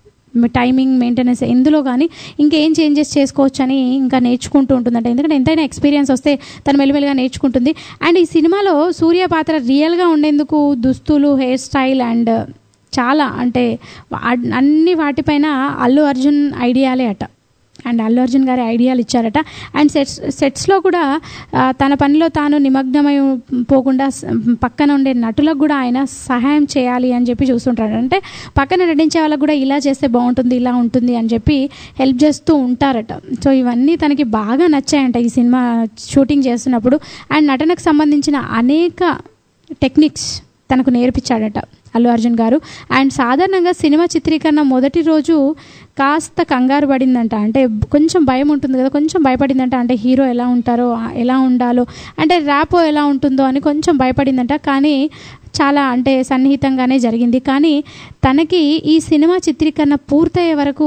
టైమింగ్ మెయింటెనెన్స్ ఎందులో కానీ ఇంకేం చేంజెస్ చేసుకోవచ్చు అని ఇంకా నేర్చుకుంటూ ఉంటుందంట ఎందుకంటే ఎంతైనా ఎక్స్పీరియన్స్ వస్తే తను మెల్లిమెల్లిగా నేర్చుకుంటుంది అండ్ ఈ సినిమాలో సూర్య పాత్ర రియల్గా ఉండేందుకు దుస్తులు హెయిర్ స్టైల్ అండ్ చాలా అంటే వా- అన్ని వాటిపైన అల్లు అర్జున్ ఐడియాలే అట అండ్ అల్లు అర్జున్ గారి ఐడియాలు ఇచ్చారట అండ్ సెట్స్ సెట్స్లో కూడా ఆ, తన పనిలో తాను నిమగ్నమై పోకుండా స- పక్కన ఉండే నటులకు కూడా ఆయన సహాయం చేయాలి అని చెప్పి చూస్తుంటాడు అంటే పక్కన నటించే వాళ్ళకు కూడా ఇలా చేస్తే బాగుంటుంది ఇలా ఉంటుంది అని చెప్పి హెల్ప్ చేస్తూ ఉంటారట సో ఇవన్నీ తనకి బాగా నచ్చాయంట ఈ సినిమా షూటింగ్ చేస్తున్నప్పుడు అండ్ నటనకు సంబంధించిన అనేక టెక్నిక్స్ తనకు నేర్పించాడట అల్లు అర్జున్ గారు అండ్ సాధారణంగా సినిమా చిత్రీకరణ మొదటి రోజు కాస్త కంగారు పడిందంట అంటే కొంచెం భయం ఉంటుంది కదా కొంచెం భయపడిందంట అంటే హీరో ఎలా ఉంటారో ఆ- ఎలా ఉండాలో అంటే ర్యాపో ఎలా ఉంటుందో అని కొంచెం భయపడిందంట కానీ చాలా అంటే సన్నిహితంగానే జరిగింది కానీ తనకి ఈ సినిమా చిత్రీకరణ పూర్తయ్యే వరకు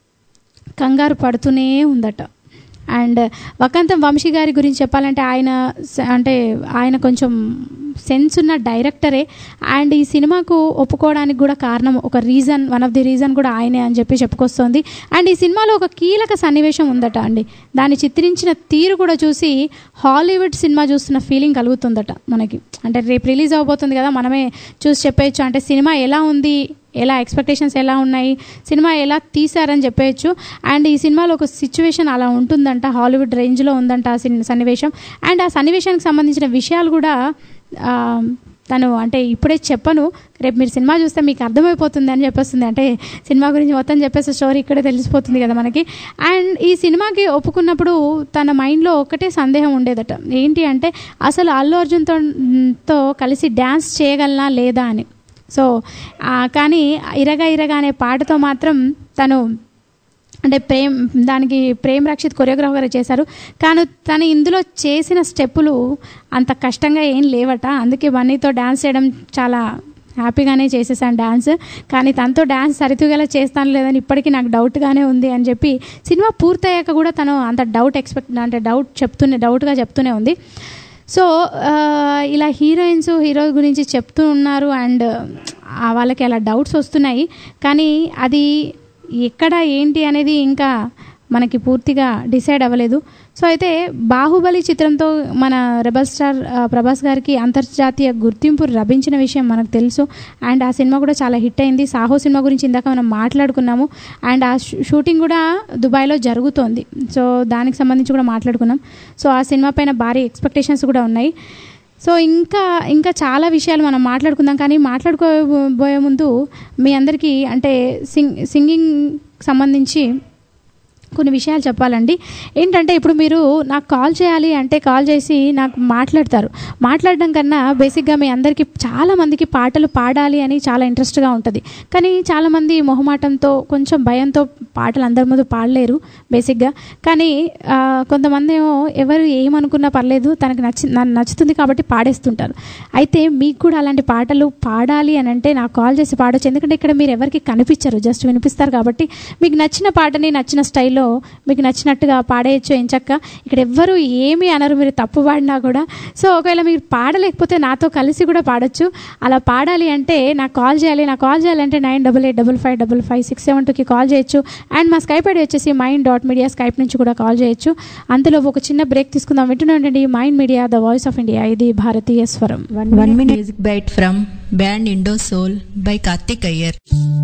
కంగారు పడుతూనే ఉందట అండ్ వకంతం వంశీ గారి గురించి చెప్పాలంటే ఆయన స- అంటే ఆయన కొంచెం సెన్స్ ఉన్న డైరెక్టరే అండ్ ఈ సినిమాకు ఒప్పుకోవడానికి కూడా కారణం ఒక reason one of the reason కూడా ఆయనే అని చెప్పి చెప్పుకొస్తోంది అండ్ ఈ సినిమాలో ఒక కీలక సన్నివేశం ఉందట అండి దాన్ని చిత్రించిన తీరు కూడా చూసి హాలీవుడ్ సినిమా చూస్తున్న ఫీలింగ్ కలుగుతుందట మనకి అంటే రేపు రిలీజ్ అవబోతుంది కదా మనమే చూసి చెప్పేయచ్చు అంటే సినిమా ఎలా ఉంది ఎలా ఎక్స్పెక్టేషన్స్ ఎలా ఉన్నాయి సినిమా ఎలా తీశారని చెప్పేయచ్చు అండ్ ఈ సినిమాలో ఒక సిచ్యువేషన్ అలా ఉంటుందంట హాలీవుడ్ రేంజ్లో ఉందంట ఆ సిన్- సన్నివేశం అండ్ ఆ సన్నివేశానికి సంబంధించిన విషయాలు కూడా ఆ, తను అంటే ఇప్పుడే చెప్పను రేపు మీరు సినిమా చూస్తే మీకు అర్థమైపోతుంది అని చెప్పేస్తుంది అంటే సినిమా గురించి మొత్తం చెప్పేసి స్టోరీ ఇక్కడే తెలిసిపోతుంది కదా మనకి అండ్ ఈ సినిమాకి ఒప్పుకున్నప్పుడు తన మైండ్లో ఒకటే సందేహం ఉండేదట ఏంటి అంటే అసలు అల్లు అర్జున్తో తో కలిసి డ్యాన్స్ చేయగలనా లేదా అని సో ఆ, కానీ ఇరగా ఇరగా అనే పాటతో మాత్రం తను అంటే ప్రేమ్ దానికి ప్రేమ్ రక్షిత్ కొరియోగ్రాఫర్ చేశారు కానీ తను ఇందులో చేసిన స్టెప్పులు అంత కష్టంగా ఏం లేవట అందుకే బన్నీతో డ్యాన్స్ చేయడం చాలా హ్యాపీగానే చేసేసాను డ్యాన్స్ కానీ తనతో డ్యాన్స్ సరితూగేలా చేస్తాను లేదని ఇప్పటికీ నాకు డౌట్గానే ఉంది అని చెప్పి సినిమా పూర్తయ్యాక కూడా తను అంత డౌట్ ఎక్స్పెక్ట్ అంటే డౌట్ చెప్తూనే డౌట్గా చెప్తూనే ఉంది సో ఆ, ఇలా హీరోయిన్స్ హీరో గురించి చెప్తూ ఉన్నారు అండ్ ఆ, వాళ్ళకి అలా డౌట్స్ వస్తున్నాయి కానీ అది ఎక్కడ ఏంటి అనేది ఇంకా మనకి పూర్తిగా డిసైడ్ అవ్వలేదు సో అయితే బాహుబలి చిత్రంతో మన రెబల్ స్టార్ ఆ, ప్రభాస్ గారికి అంతర్జాతీయ గుర్తింపు లభించిన విషయం మనకు తెలుసు అండ్ ఆ సినిమా కూడా చాలా హిట్ అయింది సాహో సినిమా గురించి ఇందాక మనం మాట్లాడుకున్నాము అండ్ ఆ షూ- షూటింగ్ కూడా దుబాయ్లో జరుగుతోంది సో దానికి సంబంధించి కూడా మాట్లాడుకున్నాం సో ఆ సినిమా పైన భారీ ఎక్స్పెక్టేషన్స్ కూడా ఉన్నాయి సో ఇంకా ఇంకా చాలా విషయాలు మనం మాట్లాడుకుందాం కానీ మాట్లాడుకోబోయే ముందు మీ అందరికీ అంటే సింగ్ సింగింగ్ సంబంధించి కొన్ని విషయాలు చెప్పాలండి ఏంటంటే ఇప్పుడు మీరు నాకు కాల్ చేయాలి అంటే కాల్ చేసి నాకు మాట్లాడతారు మాట్లాడడం కన్నా బేసిక్గా మీ అందరికీ చాలా మందికి పాటలు పాడాలి అని చాలా ఇంట్రెస్ట్గా ఉంటుంది కానీ చాలామంది మొహమాటంతో కొంచెం భయంతో పాటలు అందరి ముందు పాడలేరు బేసిక్గా కానీ ఆ, కొంతమంది ఏమో ఎవరు ఏమనుకున్నా పర్లేదు తనకు నచ్చి నన్ను నచ్చుతుంది కాబట్టి పాడేస్తుంటారు అయితే మీకు కూడా అలాంటి పాటలు పాడాలి అని అంటే నాకు కాల్ చేసి పాడొచ్చు ఎందుకంటే ఇక్కడ మీరు ఎవరికి కనిపించరు జస్ట్ వినిపిస్తారు కాబట్టి మీకు నచ్చిన పాటని నచ్చిన స్టైల్లో మీకు నచ్చినట్టుగా పాడేయచ్చు ఎంచక్క ఇక్కడ ఎవ్వరు ఏమీ అనరు మీరు తప్పు పాడినా కూడా సో ఒకవేళ మీరు పాడలేకపోతే నాతో కలిసి కూడా పాడొచ్చు అలా పాడాలి అంటే నాకు కాల్ చేయాలి నాకు కాల్ చేయాలంటే nine double eight double five double five six seven టూకి కాల్ చేయొచ్చు అండ్ మా స్కైప్ ఐడి వచ్చేసి మైండ్ డాట్ మీడియా స్కైప్ నుంచి కూడా కాల్ చేయొచ్చు అంతలో ఒక చిన్న బ్రేక్ తీసుకుందాం వింటూనే ఉండండి mind media the voice of India ఇది భారతీయ స్వరం one minute music byte from band Indo Soul by Karthik Iyer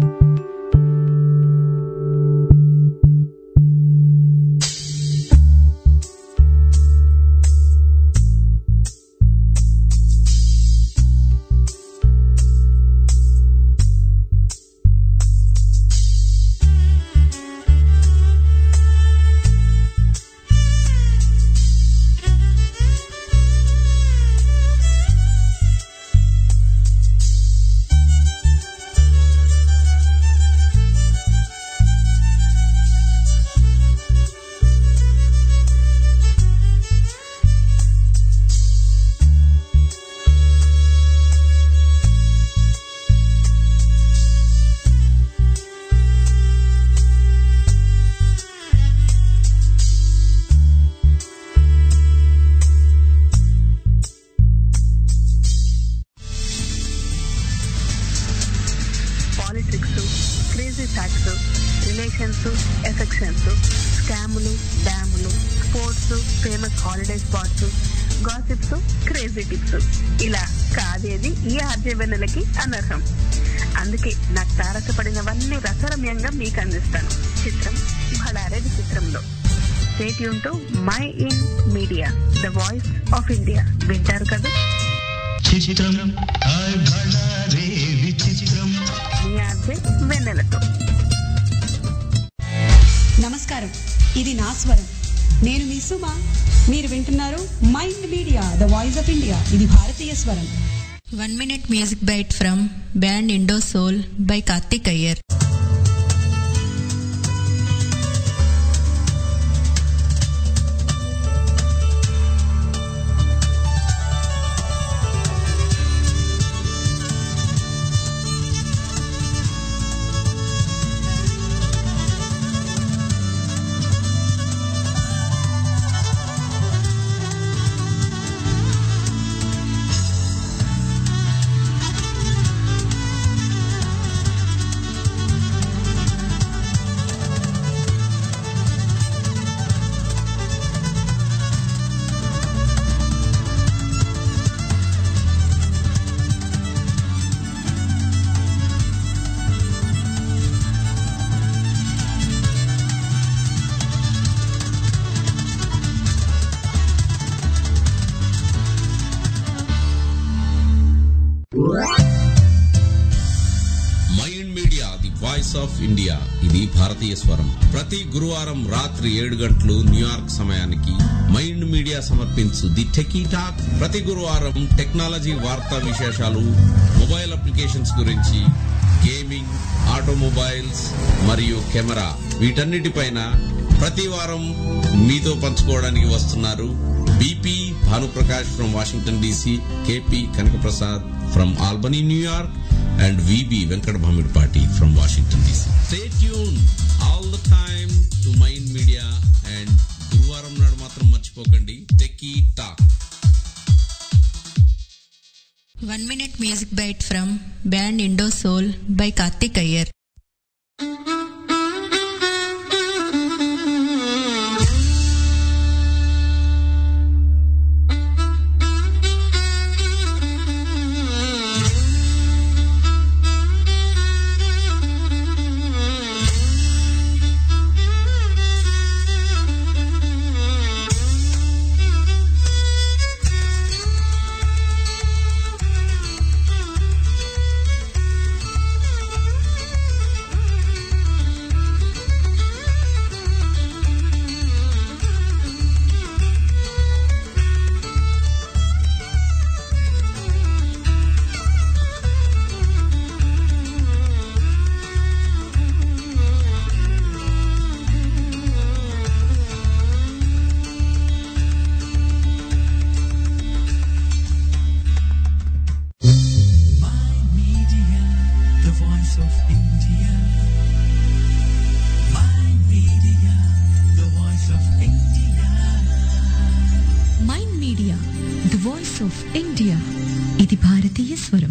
politics crazy facts relations affections స్కాములు డ్యాములు sports famous holiday spots gossips crazy tips ఇలా కాదేది ఈ ఆర్జవెన్నెలకి అనర్హం అందుకే నాకు తారసపడినవన్నీ రసరమ్యంగా మీకు అందిస్తాను చిత్రం భడారెడ్డి చిత్రంలో stay tuned to Mind Media the voice of India వింటారు కదా చిత్రం రే విచిత్రం మీ ఆర్జే వెన్నెలతో నమస్కారం ఇది నా స్వరం నేను మీ సుమ మీరు వింటున్నారు mind media the voice of India ఇది భారతీయ స్వరం one minute music byte from band Indo Soul by Karthik Iyer mind media the voice of India ఇది భారతీయ స్వరం ప్రతి గురువారం రాత్రి ఏడు గంటలు న్యూయార్క్ సమయానికి మైండ్ మీడియా సమర్పించు ది టెకీ టాక్ ప్రతి గురువారం టెక్నాలజీ వార్తా విశేషాలు మొబైల్ అప్లికేషన్స్ గురించి గేమింగ్ ఆటోమొబైల్స్ మరియు కెమెరా వీటన్నిటిపైన ప్రతి వారం మీతో పంచుకోవడానికి వస్తున్నారు BP Bhanuprakash from Washington DC KP Kanakaprasad from Albany New York and VB Venkat Bhamidpati from Washington DC. Stay tuned all the time to Mind Media and గురువారం నాడు మాత్రం మర్చిపోకండి techie talk one minute music byte from band Indo Soul by Karthik Iyer Thank voice of India ఇది భారతీయ స్వరం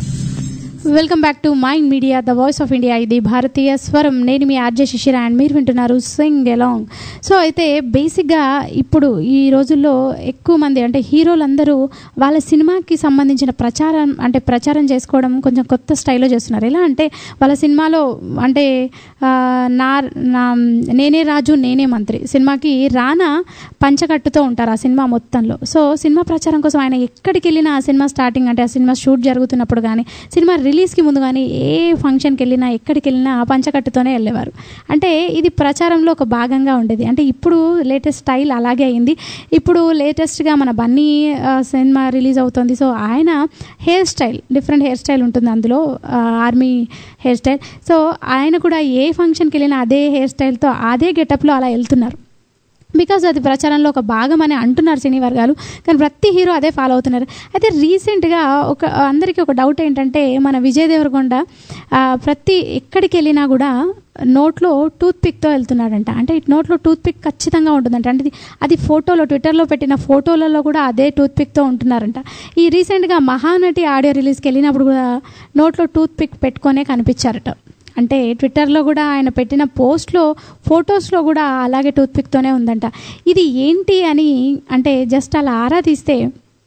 welcome back to Mind media the voice of India ఇది భారతీయ స్వరం నేను మీ ఆర్జే శిశిర అండ్ మీరు వింటున్నారు సింగ్ ఎలాంగ్ సో అయితే బేసిక్గా ఇప్పుడు ఈ రోజుల్లో ఎక్కువ మంది అంటే హీరోలందరూ వాళ్ళ సినిమాకి సంబంధించిన ప్రచారం అంటే ప్రచారం చేసుకోవడం కొంచెం కొత్త స్టైల్లో చేస్తున్నారు ఎలా అంటే వాళ్ళ సినిమాలో అంటే ఆ, నా నా నేనే రాజు నేనే మంత్రి సినిమాకి రానా పంచకట్టుతో ఉంటారు ఆ సినిమా మొత్తంలో సో సినిమా ప్రచారం కోసం ఆయన ఎక్కడికి వెళ్ళినా ఆ సినిమా స్టార్టింగ్ అంటే ఆ సినిమా షూట్ జరుగుతున్నప్పుడు కానీ సినిమా రిలీజ్కి ముందు కానీ ఏ ఫంక్షన్కి వెళ్ళినా ఎక్కడికి వెళ్ళినా ఆ పంచకట్టుతోనే వెళ్ళేవారు అంటే ఇది ప్రచారంలో ఒక భాగంగా ఉండేది అంటే ఇప్పుడు లేటెస్ట్ స్టైల్ అలాగే అయింది ఇప్పుడు లేటెస్ట్గా మన బన్నీ ఆ, సినిమా రిలీజ్ అవుతుంది సో ఆయన hair style different hair style ఉంటుంది అందులో ఆ, ఆర్మీ హెయిర్ స్టైల్ సో ఆయన కూడా ఏ ఫంక్షన్కి వెళ్ళినా అదే హెయిర్ స్టైల్తో అదే గెటప్లో అలా వెళ్తున్నారు బికాజ్ అది ప్రచారంలో ఒక భాగం అని అంటున్నారు సినీ వర్గాలు కానీ ప్రతి హీరో అదే ఫాలో అవుతున్నారు అయితే రీసెంట్గా ఒక అందరికీ ఒక డౌట్ ఏంటంటే మన విజయ్ దేవరకొండ ఆ, ప్రతి ఎక్కడికి వెళ్ళినా కూడా నోట్లో టూత్ పిక్తో వెళ్తున్నాడంట అంటే ఇటు నోట్లో టూత్ పిక్ ఖచ్చితంగా ఉంటుందంట అంటే ఇది- అది ఫోటోలో ట్విట్టర్లో పెట్టిన ఫోటోలలో కూడా అదే టూత్ పిక్తో ఉంటున్నారంట ఈ రీసెంట్గా మహానటి ఆడియో రిలీజ్కి వెళ్ళినప్పుడు కూడా నోట్లో టూత్ పిక్ పెట్టుకొనే కనిపించారట అంటే ట్విట్టర్లో కూడా ఆయన పెట్టిన పోస్ట్లో ఫొటోస్లో కూడా అలాగే టూత్ పిక్తోనే ఉందంట ఇది ఏంటి అని అంటే జస్ట్ అలా ఆరా తీస్తే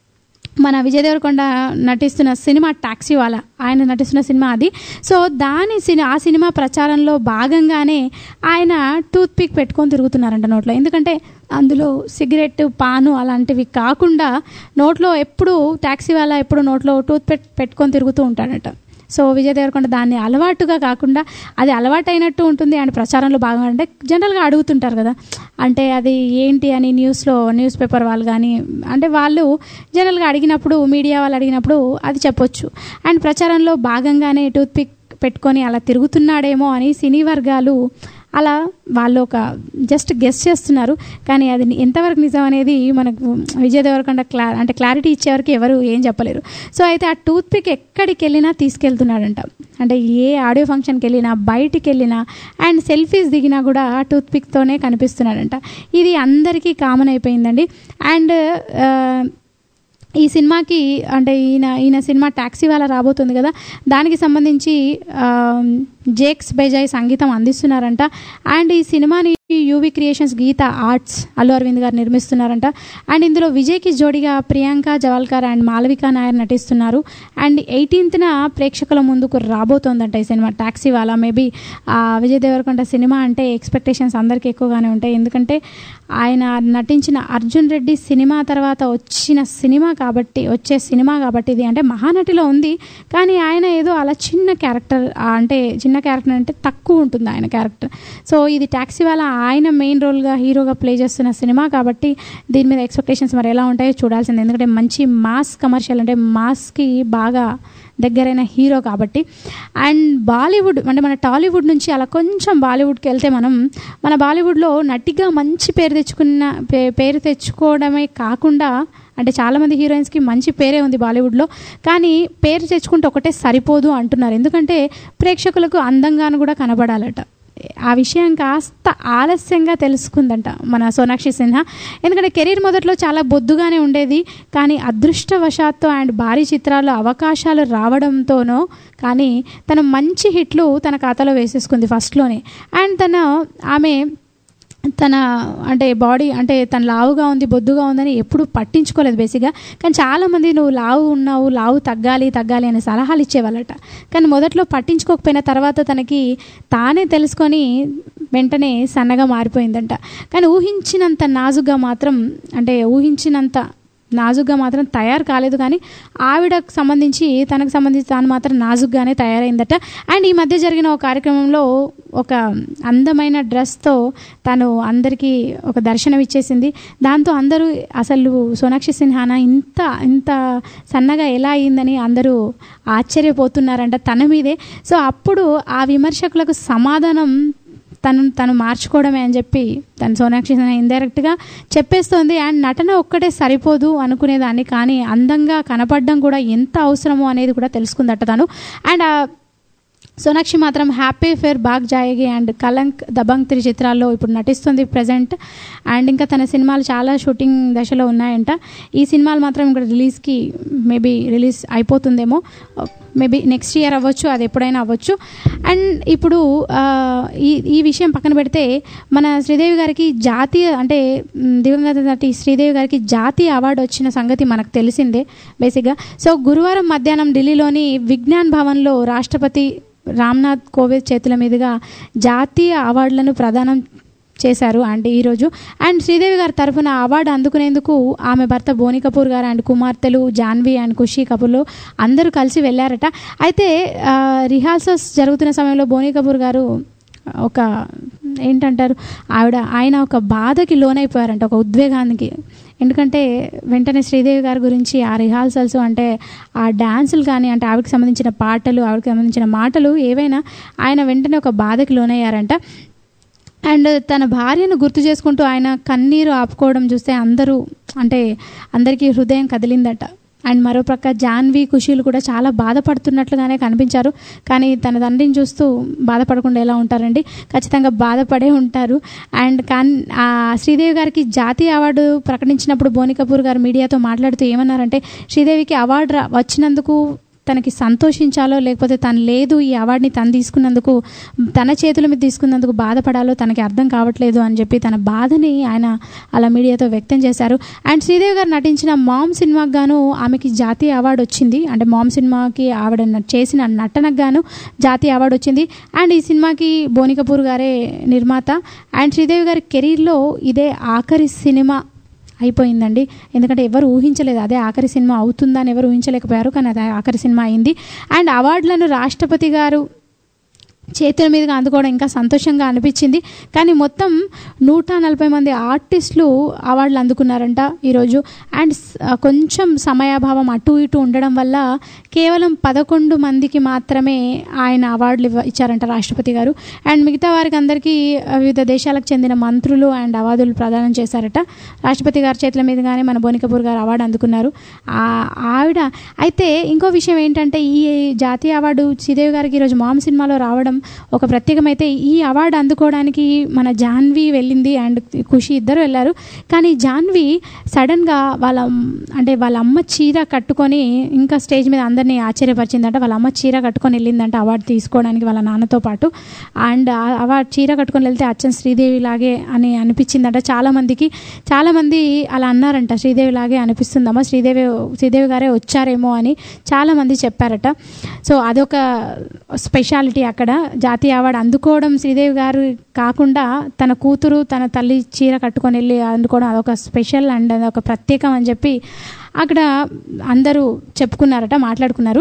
మన విజయ్ దేవరకొండ నటిస్తున్న సినిమా టాక్సీ వాళ్ళ ఆయన నటిస్తున్న సినిమా అది సో దాని సిని ఆ సినిమా ప్రచారంలో భాగంగానే ఆయన టూత్ పిక్ పెట్టుకొని తిరుగుతున్నారంట నోట్లో ఎందుకంటే అందులో సిగరెట్ పాను అలాంటివి కాకుండా నోట్లో ఎప్పుడు టాక్సీ వాళ్ళ ఎప్పుడు నోట్లో టూత్ పిక్ పెట్టుకొని తిరుగుతూ ఉంటాడట సో విజయ్ దేవరకొండ దాన్ని అలవాటుగా కాకుండా అది అలవాటు అయినట్టు ఉంటుంది అండ్ ప్రచారంలో భాగంగా అంటే జనరల్గా అడుగుతుంటారు కదా అంటే అది ఏంటి అని న్యూస్లో న్యూస్ పేపర్ వాళ్ళు కానీ అంటే వాళ్ళు జనరల్గా అడిగినప్పుడు మీడియా వాళ్ళు అడిగినప్పుడు అది చెప్పొచ్చు అండ్ ప్రచారంలో భాగంగానే టూత్ పిక్ పెట్టుకొని అలా తిరుగుతున్నాడేమో అని సినీ వర్గాలు అలా వాళ్ళు ఒక జస్ట్ గెస్ట్ చేస్తున్నారు కానీ అది ఎంతవరకు నిజం అనేది మనకు విజయ్ దేవరకొండ క్లా అంటే క్లారిటీ ఇచ్చేవరకు ఎవరు ఏం చెప్పలేరు సో అయితే ఆ టూత్ పిక్ ఎక్కడికి వెళ్ళినా తీసుకెళ్తున్నాడంట అంటే ఏ ఆడియో ఫంక్షన్కి వెళ్ళినా బయటికి వెళ్ళినా అండ్ సెల్ఫీస్ దిగినా కూడా ఆ టూత్ పిక్తోనే కనిపిస్తున్నాడంట ఇది అందరికీ కామన్ అయిపోయిందండి అండ్ ఈ సినిమాకి అంటే ఈయన ఈయన సినిమా ట్యాక్సీ వాళ్ళ రాబోతుంది కదా దానికి సంబంధించి ఆ, జేక్స్ బెజాయ్ సంగీతం అందిస్తున్నారంట అండ్ ఈ సినిమాని UV creations Geetha arts Allu Aravind garu నిర్మిస్తున్నారంట అండ్ ఇందులో విజయ్కి జోడిగా ప్రియాంక జవాల్కర్ అండ్ మాలవిక నాయర్ నటిస్తున్నారు అండ్ ఎయిటీన్త్న ప్రేక్షకుల ముందుకు రాబోతోందంట ఈ సినిమా ట్యాక్సీ వాళ్ళ మేబీ విజయ్ దేవరకొండ సినిమా అంటే ఎక్స్పెక్టేషన్స్ అందరికీ ఎక్కువగానే ఉంటాయి ఎందుకంటే ఆయన నటించిన అర్జున్ రెడ్డి సినిమా తర్వాత వచ్చిన సినిమా కాబట్టి వచ్చే సినిమా కాబట్టి ఇది అంటే మహానటిలో ఉంది కానీ ఆయన ఏదో అలా చిన్న క్యారెక్టర్ అంటే చిన్న క్యారెక్టర్ అంటే తక్కువ ఉంటుంది ఆయన క్యారెక్టర్ సో ఇది ట్యాక్సీ వాళ్ళ ఆయన మెయిన్ రోల్గా హీరోగా ప్లే చేస్తున్న సినిమా కాబట్టి దీని మీద ఎక్స్పెక్టేషన్స్ మరి ఎలా ఉంటాయో చూడాల్సింది ఎందుకంటే మంచి మాస్ కమర్షియల్ అంటే మాస్కి బాగా దగ్గరైన హీరో కాబట్టి అండ్ బాలీవుడ్ అంటే మన టాలీవుడ్ నుంచి అలా కొంచెం బాలీవుడ్కి వెళ్తే మనం మన బాలీవుడ్లో నటిగా మంచి పేరు తెచ్చుకున్న పే- పేరు తెచ్చుకోవడమే కాకుండా అంటే చాలామంది హీరోయిన్స్కి మంచి పేరే ఉంది బాలీవుడ్లో కానీ పేరు తెచ్చుకుంటే ఒకటే సరిపోదు అంటున్నారు ఎందుకంటే ప్రేక్షకులకు అందంగాను కూడా కనబడాలట ఆ విషయం కాస్త ఆలస్యంగా తెలుసుకుందంట మన సోనాక్షి సిన్హా ఎందుకంటే కెరీర్ మొదట్లో చాలా బొద్దుగానే ఉండేది కానీ అదృష్టవశాత్తు అండ్ భారీ చిత్రాల్లో అవకాశాలు రావడంతోనో కానీ తను మంచి హిట్లు తన ఖాతాలో వేసేసుకుంది ఫస్ట్లోనే అండ్ తన ఆమె తన అంటే బాడీ అంటే తన లావుగా ఉంది బొద్దుగా ఉందని ఎప్పుడు పట్టించుకోలేదు బేసిక్గా కానీ చాలామంది నువ్వు లావు ఉన్నావు లావు తగ్గాలి తగ్గాలి అనే సలహాలు ఇచ్చేవాళ్ళట కానీ మొదట్లో పట్టించుకోకపోయిన తర్వాత తనకి తానే తెలుసుకొని వెంటనే సన్నగా మారిపోయిందంట కానీ ఊహించినంత నాజుగా మాత్రం అంటే ఊహించినంత నాజుగ్గా మాత్రం తయారు కాలేదు కానీ ఆవిడకు సంబంధించి తనకు సంబంధించి తాను మాత్రం నాజుగ్గానే తయారైందట అండ్ ఈ మధ్య జరిగిన ఒక కార్యక్రమంలో ఒక అందమైన డ్రెస్తో తను అందరికీ ఒక దర్శనం ఇచ్చేసింది దాంతో అందరూ అసలు సోనాక్షి సిన్హానా ఇంత ఇంత సన్నగా ఎలా అయిందని అందరూ ఆశ్చర్యపోతున్నారంట తన మీదే సో అప్పుడు ఆ విమర్శకులకు సమాధానం తను తను మార్చుకోవడమే అని చెప్పి తను సోనాక్షి సిన్హా ఇండైరెక్ట్గా చెప్పేస్తోంది అండ్ నటన ఒక్కటే సరిపోదు అనుకునేదాన్ని కానీ అందంగా కనపడడం కూడా ఎంత అవసరమో అనేది కూడా తెలుసుకుందట తను అండ్ ఆ సోనాక్షి మాత్రం Happy Phir Bhag Jayegi and Kalank Dabangg three చిత్రాల్లో ఇప్పుడు నటిస్తుంది ప్రజెంట్ అండ్ ఇంకా తన సినిమాలు చాలా షూటింగ్ దశలో ఉన్నాయంట ఈ సినిమాలు మాత్రం ఇక్కడ రిలీజ్కి మేబీ రిలీజ్ అయిపోతుందేమో మేబీ నెక్స్ట్ ఇయర్ అవ్వచ్చు అది ఎప్పుడైనా అవ్వచ్చు అండ్ ఇప్పుడు ఆ, ఈ ఈ విషయం పక్కన పెడితే మన శ్రీదేవి గారికి జాతీయ అంటే మ్, దివంగత నటి శ్రీదేవి గారికి జాతీయ అవార్డు వచ్చిన సంగతి మనకు తెలిసిందే బేసిక్గా సో గురువారం మధ్యాహ్నం ఢిల్లీలోని విజ్ఞాన్ భవన్లో రాష్ట్రపతి రామ్నాథ్ కోవింద్ చేతుల మీదుగా జాతీయ అవార్డులను ప్రదానం చేశారు అండ్ ఈరోజు అండ్ శ్రీదేవి గారి తరఫున అవార్డు అందుకునేందుకు ఆమె భర్త బోని కపూర్ గారు అండ్ కుమార్తెలు జాన్వి అండ్ ఖుషి కపూర్లు అందరూ కలిసి వెళ్ళారట అయితే ఆ, రిహార్సల్స్ జరుగుతున్న సమయంలో బోని కపూర్ గారు ఒక ఏంటంటారు ఆవిడ ఆయన ఒక బాధకి లోనైపోయారంట ఒక ఉద్వేగానికి ఎందుకంటే వెంటనే శ్రీదేవి గారి గురించి ఆ రిహార్సల్స్ అంటే ఆ డ్యాన్సులు కానీ అంటే ఆవిడకి సంబంధించిన పాటలు ఆవిడకి సంబంధించిన మాటలు ఏవైనా ఆయన వెంటనే ఒక బాధకి లోనయ్యారంట అండ్ తన భార్యను గుర్తు చేసుకుంటూ ఆయన కన్నీరు ఆపుకోవడం చూస్తే అందరూ అంటే అందరికీ హృదయం కదిలిందట అండ్ మరోపక్క జాన్వి ఖుషీలు కూడా చాలా బాధపడుతున్నట్లుగానే కనిపించారు కానీ తన తండ్రిని చూస్తూ బాధపడకుండా ఎలా ఉంటారండి ఖచ్చితంగా బాధపడే ఉంటారు అండ్ కాన్ ఆ శ్రీదేవి గారికి జాతీయ అవార్డు ప్రకటించినప్పుడు బోని కపూర్ గారు మీడియాతో మాట్లాడుతూ ఏమన్నారంటే శ్రీదేవికి అవార్డు రా- వచ్చినందుకు తనకి సంతోషించాలో లేకపోతే తను లేదు ఈ అవార్డుని తను తీసుకున్నందుకు తన చేతుల మీద తీసుకున్నందుకు బాధపడాలో తనకి అర్థం కావట్లేదు అని చెప్పి తన బాధని ఆయన అలా మీడియాతో వ్యక్తం చేశారు అండ్ శ్రీదేవి గారు నటించిన మామ్ సినిమాకి గాను ఆమెకి జాతీయ అవార్డు వచ్చింది అంటే మామ్ సినిమాకి ఆవిడ న- చేసిన నటనకు గాను జాతీయ అవార్డు వచ్చింది అండ్ ఈ సినిమాకి బోని కపూర్ గారే నిర్మాత అండ్ శ్రీదేవి గారి కెరీర్లో ఇదే ఆఖరి సినిమా అయిపోయిందండి ఎందుకంటే ఎవరు ఊహించలేదు అదే ఆఖరి సినిమా అవుతుందని ఎవరు ఊహించలేకపోయారు కానీ అదే ఆఖరి సినిమా అయింది అండ్ అవార్డులను రాష్ట్రపతి గారు చేతుల మీదుగా అందుకోవడం ఇంకా సంతోషంగా అనిపించింది కానీ మొత్తం నూట నలభై మంది ఆర్టిస్టులు అవార్డులు అందుకున్నారంట ఈరోజు అండ్ స్- ఆ, కొంచెం సమయాభావం అటు ఇటు ఉండడం వల్ల కేవలం పదకొండు మందికి మాత్రమే ఆయన అవార్డులు ఇవ్వ- ఇచ్చారంట రాష్ట్రపతి గారు అండ్ మిగతా వారికి అందరికీ ఆ, వివిధ దేశాలకు చెందిన మంత్రులు అండ్ అవార్డులు ప్రదానం చేశారట రాష్ట్రపతి గారి చేతుల మీదుగానే మన బోని కపూర్ గారు అవార్డు అందుకున్నారు ఆ- ఆవిడ అయితే ఇంకో విషయం ఏంటంటే ఈ జాతీయ అవార్డు శ్రీదేవి గారికి ఈరోజు మామ్ సినిమాలో రావడం ఒక ప్రత్యేకమైతే ఈ అవార్డు అందుకోవడానికి మన జాన్వి వెళ్ళింది అండ్ ఖుషి ఇద్దరు వెళ్ళారు కానీ జాన్వి సడన్గా వాళ్ళ అంటే వాళ్ళ అమ్మ చీర కట్టుకొని ఇంకా స్టేజ్ మీద అందరినీ ఆశ్చర్యపరిచిందంట వాళ్ళ అమ్మ చీర కట్టుకొని వెళ్ళిందంట అవార్డు తీసుకోవడానికి వాళ్ళ నాన్నతో పాటు అండ్ ఆ అవార్డు చీర కట్టుకొని వెళ్తే అచ్చన్ శ్రీదేవి లాగే అని అనిపించిందంట చాలామందికి చాలామంది అలా అన్నారంట శ్రీదేవి లాగే అనిపిస్తుందమ్మా శ్రీదేవి శ్రీదేవి గారే వచ్చారేమో అని చాలామంది చెప్పారట సో అదొక స్పెషాలిటీ అక్కడ జాతీయ అవార్డు అందుకోవడం శ్రీదేవి గారు కాకుండా తన కూతురు తన తల్లి చీర కట్టుకొని వెళ్ళి అందుకోవడం అదొక స్పెషల్ అండ్ అదొక ప్రత్యేకం అని చెప్పి అక్కడ అందరూ చెప్పుకున్నారట మాట్లాడుకున్నారు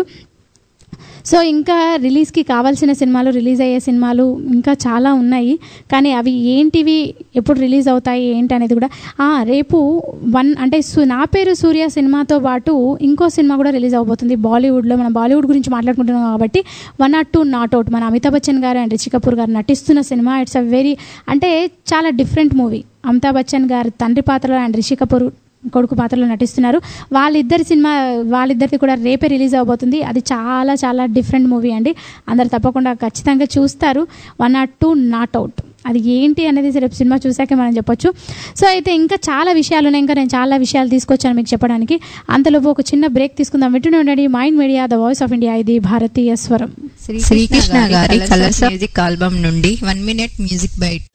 సో ఇంకా రిలీజ్కి కావాల్సిన సినిమాలు రిలీజ్ అయ్యే సినిమాలు ఇంకా చాలా ఉన్నాయి కానీ అవి ఏంటివి ఎప్పుడు రిలీజ్ అవుతాయి ఏంటి అనేది కూడా ఆ, రేపు వన్ అంటే సు- నా పేరు సూర్య సినిమాతో పాటు ఇంకో సినిమా కూడా రిలీజ్ అవబోతుంది బాలీవుడ్లో మనం బాలీవుడ్ గురించి మాట్లాడుకుంటున్నాం కాబట్టి one not two not out మన అమితాబ్ బచ్చన్ గారు అండ్ రిషి కపూర్ గారు నటిస్తున్న సినిమా ఇట్స్ అ వెరీ అంటే చాలా డిఫరెంట్ మూవీ అమితాబ్ బచ్చన్ గారి తండ్రి పాత్రలో అండ్ రిషి కపూర్ కొడుకు పాత్రలో నటిస్తున్నారు వాళ్ళిద్దరి సినిమా వాళ్ళిద్దరిది కూడా రేపే రిలీజ్ అవబోతుంది అది చాలా చాలా డిఫరెంట్ మూవీ అండి అందరు తప్పకుండా ఖచ్చితంగా చూస్తారు one not two not out అది ఏంటి అనేది రేపు సినిమా చూసాకే మనం చెప్పొచ్చు సో అయితే ఇంకా చాలా విషయాలు ఉన్నాయి ఇంకా నేను చాలా విషయాలు తీసుకొచ్చాను మీకు చెప్పడానికి అంతలోపు ఒక చిన్న బ్రేక్ తీసుకుందాం వింటూనే ఉండండి mind media the voice of India ఇది భారతీయ స్వరం శ్రీకృష్ణ గారి కలర్స్ ఆఫ్ మ్యూజిక్ ఆల్బమ్ నుండి వన్ మినిట్ మ్యూజిక్ బైట్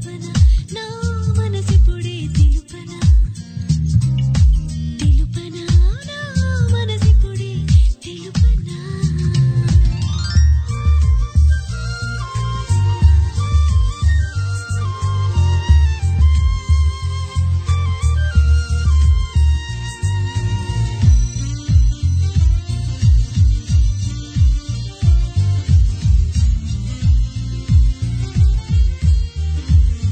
మనసిపుడే తెలుపనా తెలుపనా నా మనసిపుడే తెలుపనా Thank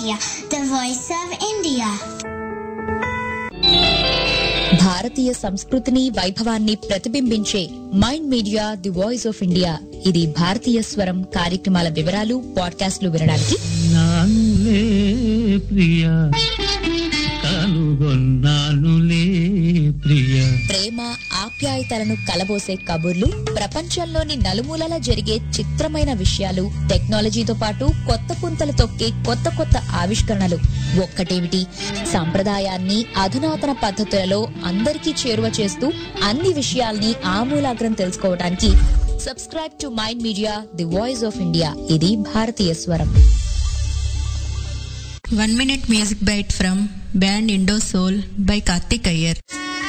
Media, the voice of India. భారతీయ సంస్కృతిని వైభవాన్ని ప్రతిబింబించే Mind media the voice of India ఇది భారతీయ స్వరం కార్యక్రమాల వివరాలు పాడ్కాస్ట్లు వినడానికి నానులే ప్రియా కనుగొన్నానులే ప్రియా ప్రేమ ఆప్యాయతలను కలబోసే కబుర్లు ప్రపంచంలోని నలుమూలల జరిగే చిత్రమైన విషయాలు టెక్నాలజీతో పాటు కొత్త పుంతలు తొక్కే కొత్త కొత్త ఆవిష్కరణలు ఒక్కటేమిటి సంప్రదాయాన్ని అధునాతన పద్ధతులలో అందరికీ చేరువ చేస్తూ అన్ని విషయాల్ని ఆమూలాగ్రం తెలుసుకోవడానికి subscribe to Mind media the voice of India ఇది భారతీయ స్వరం one minute music byte from band Indo Soul by Karthik Iyer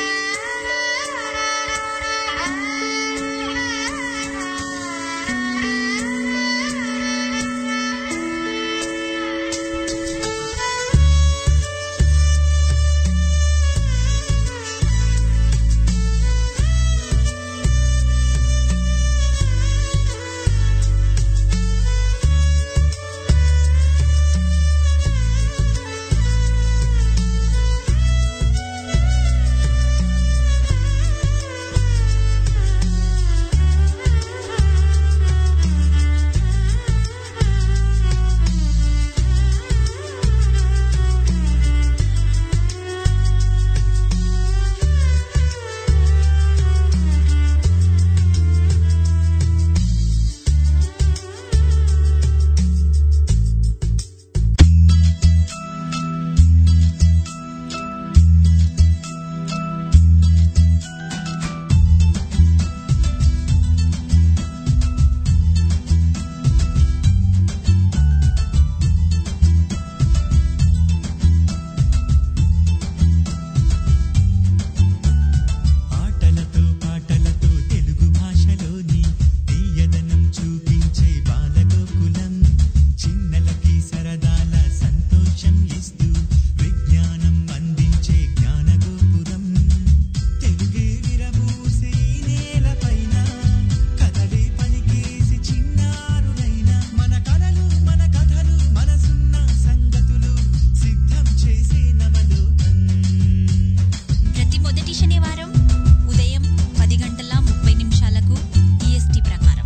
ఆటలతో పాటలతో తెలుగు భాషలోని తీయదనం చూపించే బాలగోకులం చిన్నలకి సరదాల సంతోషం ఇస్తూ విజ్ఞానం అందించే జ్ఞానగోపురం తెలుగే విరబూసే ఈ నేలపైన కథలే పలికేసి చిన్నారులైన మన కలలు మన కథలు మనసున్న సంగతులు సిద్ధం చేసే నవలోకం ప్రతి మొదటి శనివారం ఉదయం పది గంటల ముప్పై నిమిషాలకు ఈఎస్టీ ప్రకారం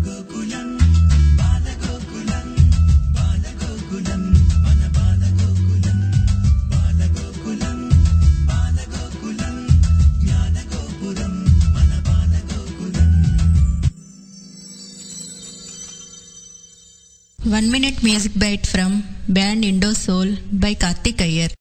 one minute music byte from band Indo Soul by Karthik Iyer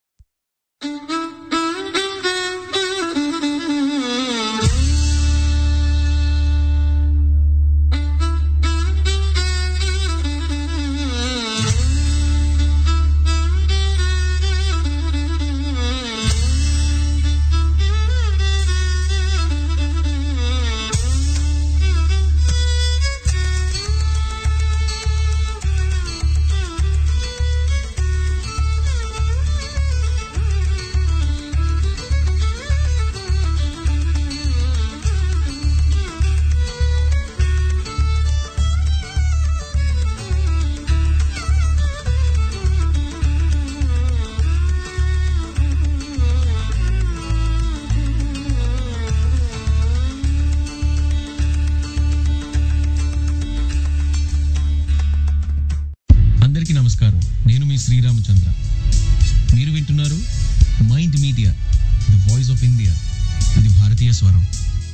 అందరికీ నమస్కారం నేను మీ శ్రీరామచంద్ర మీరు వింటున్నారు mind media the voice of India ఇది భారతీయ స్వరం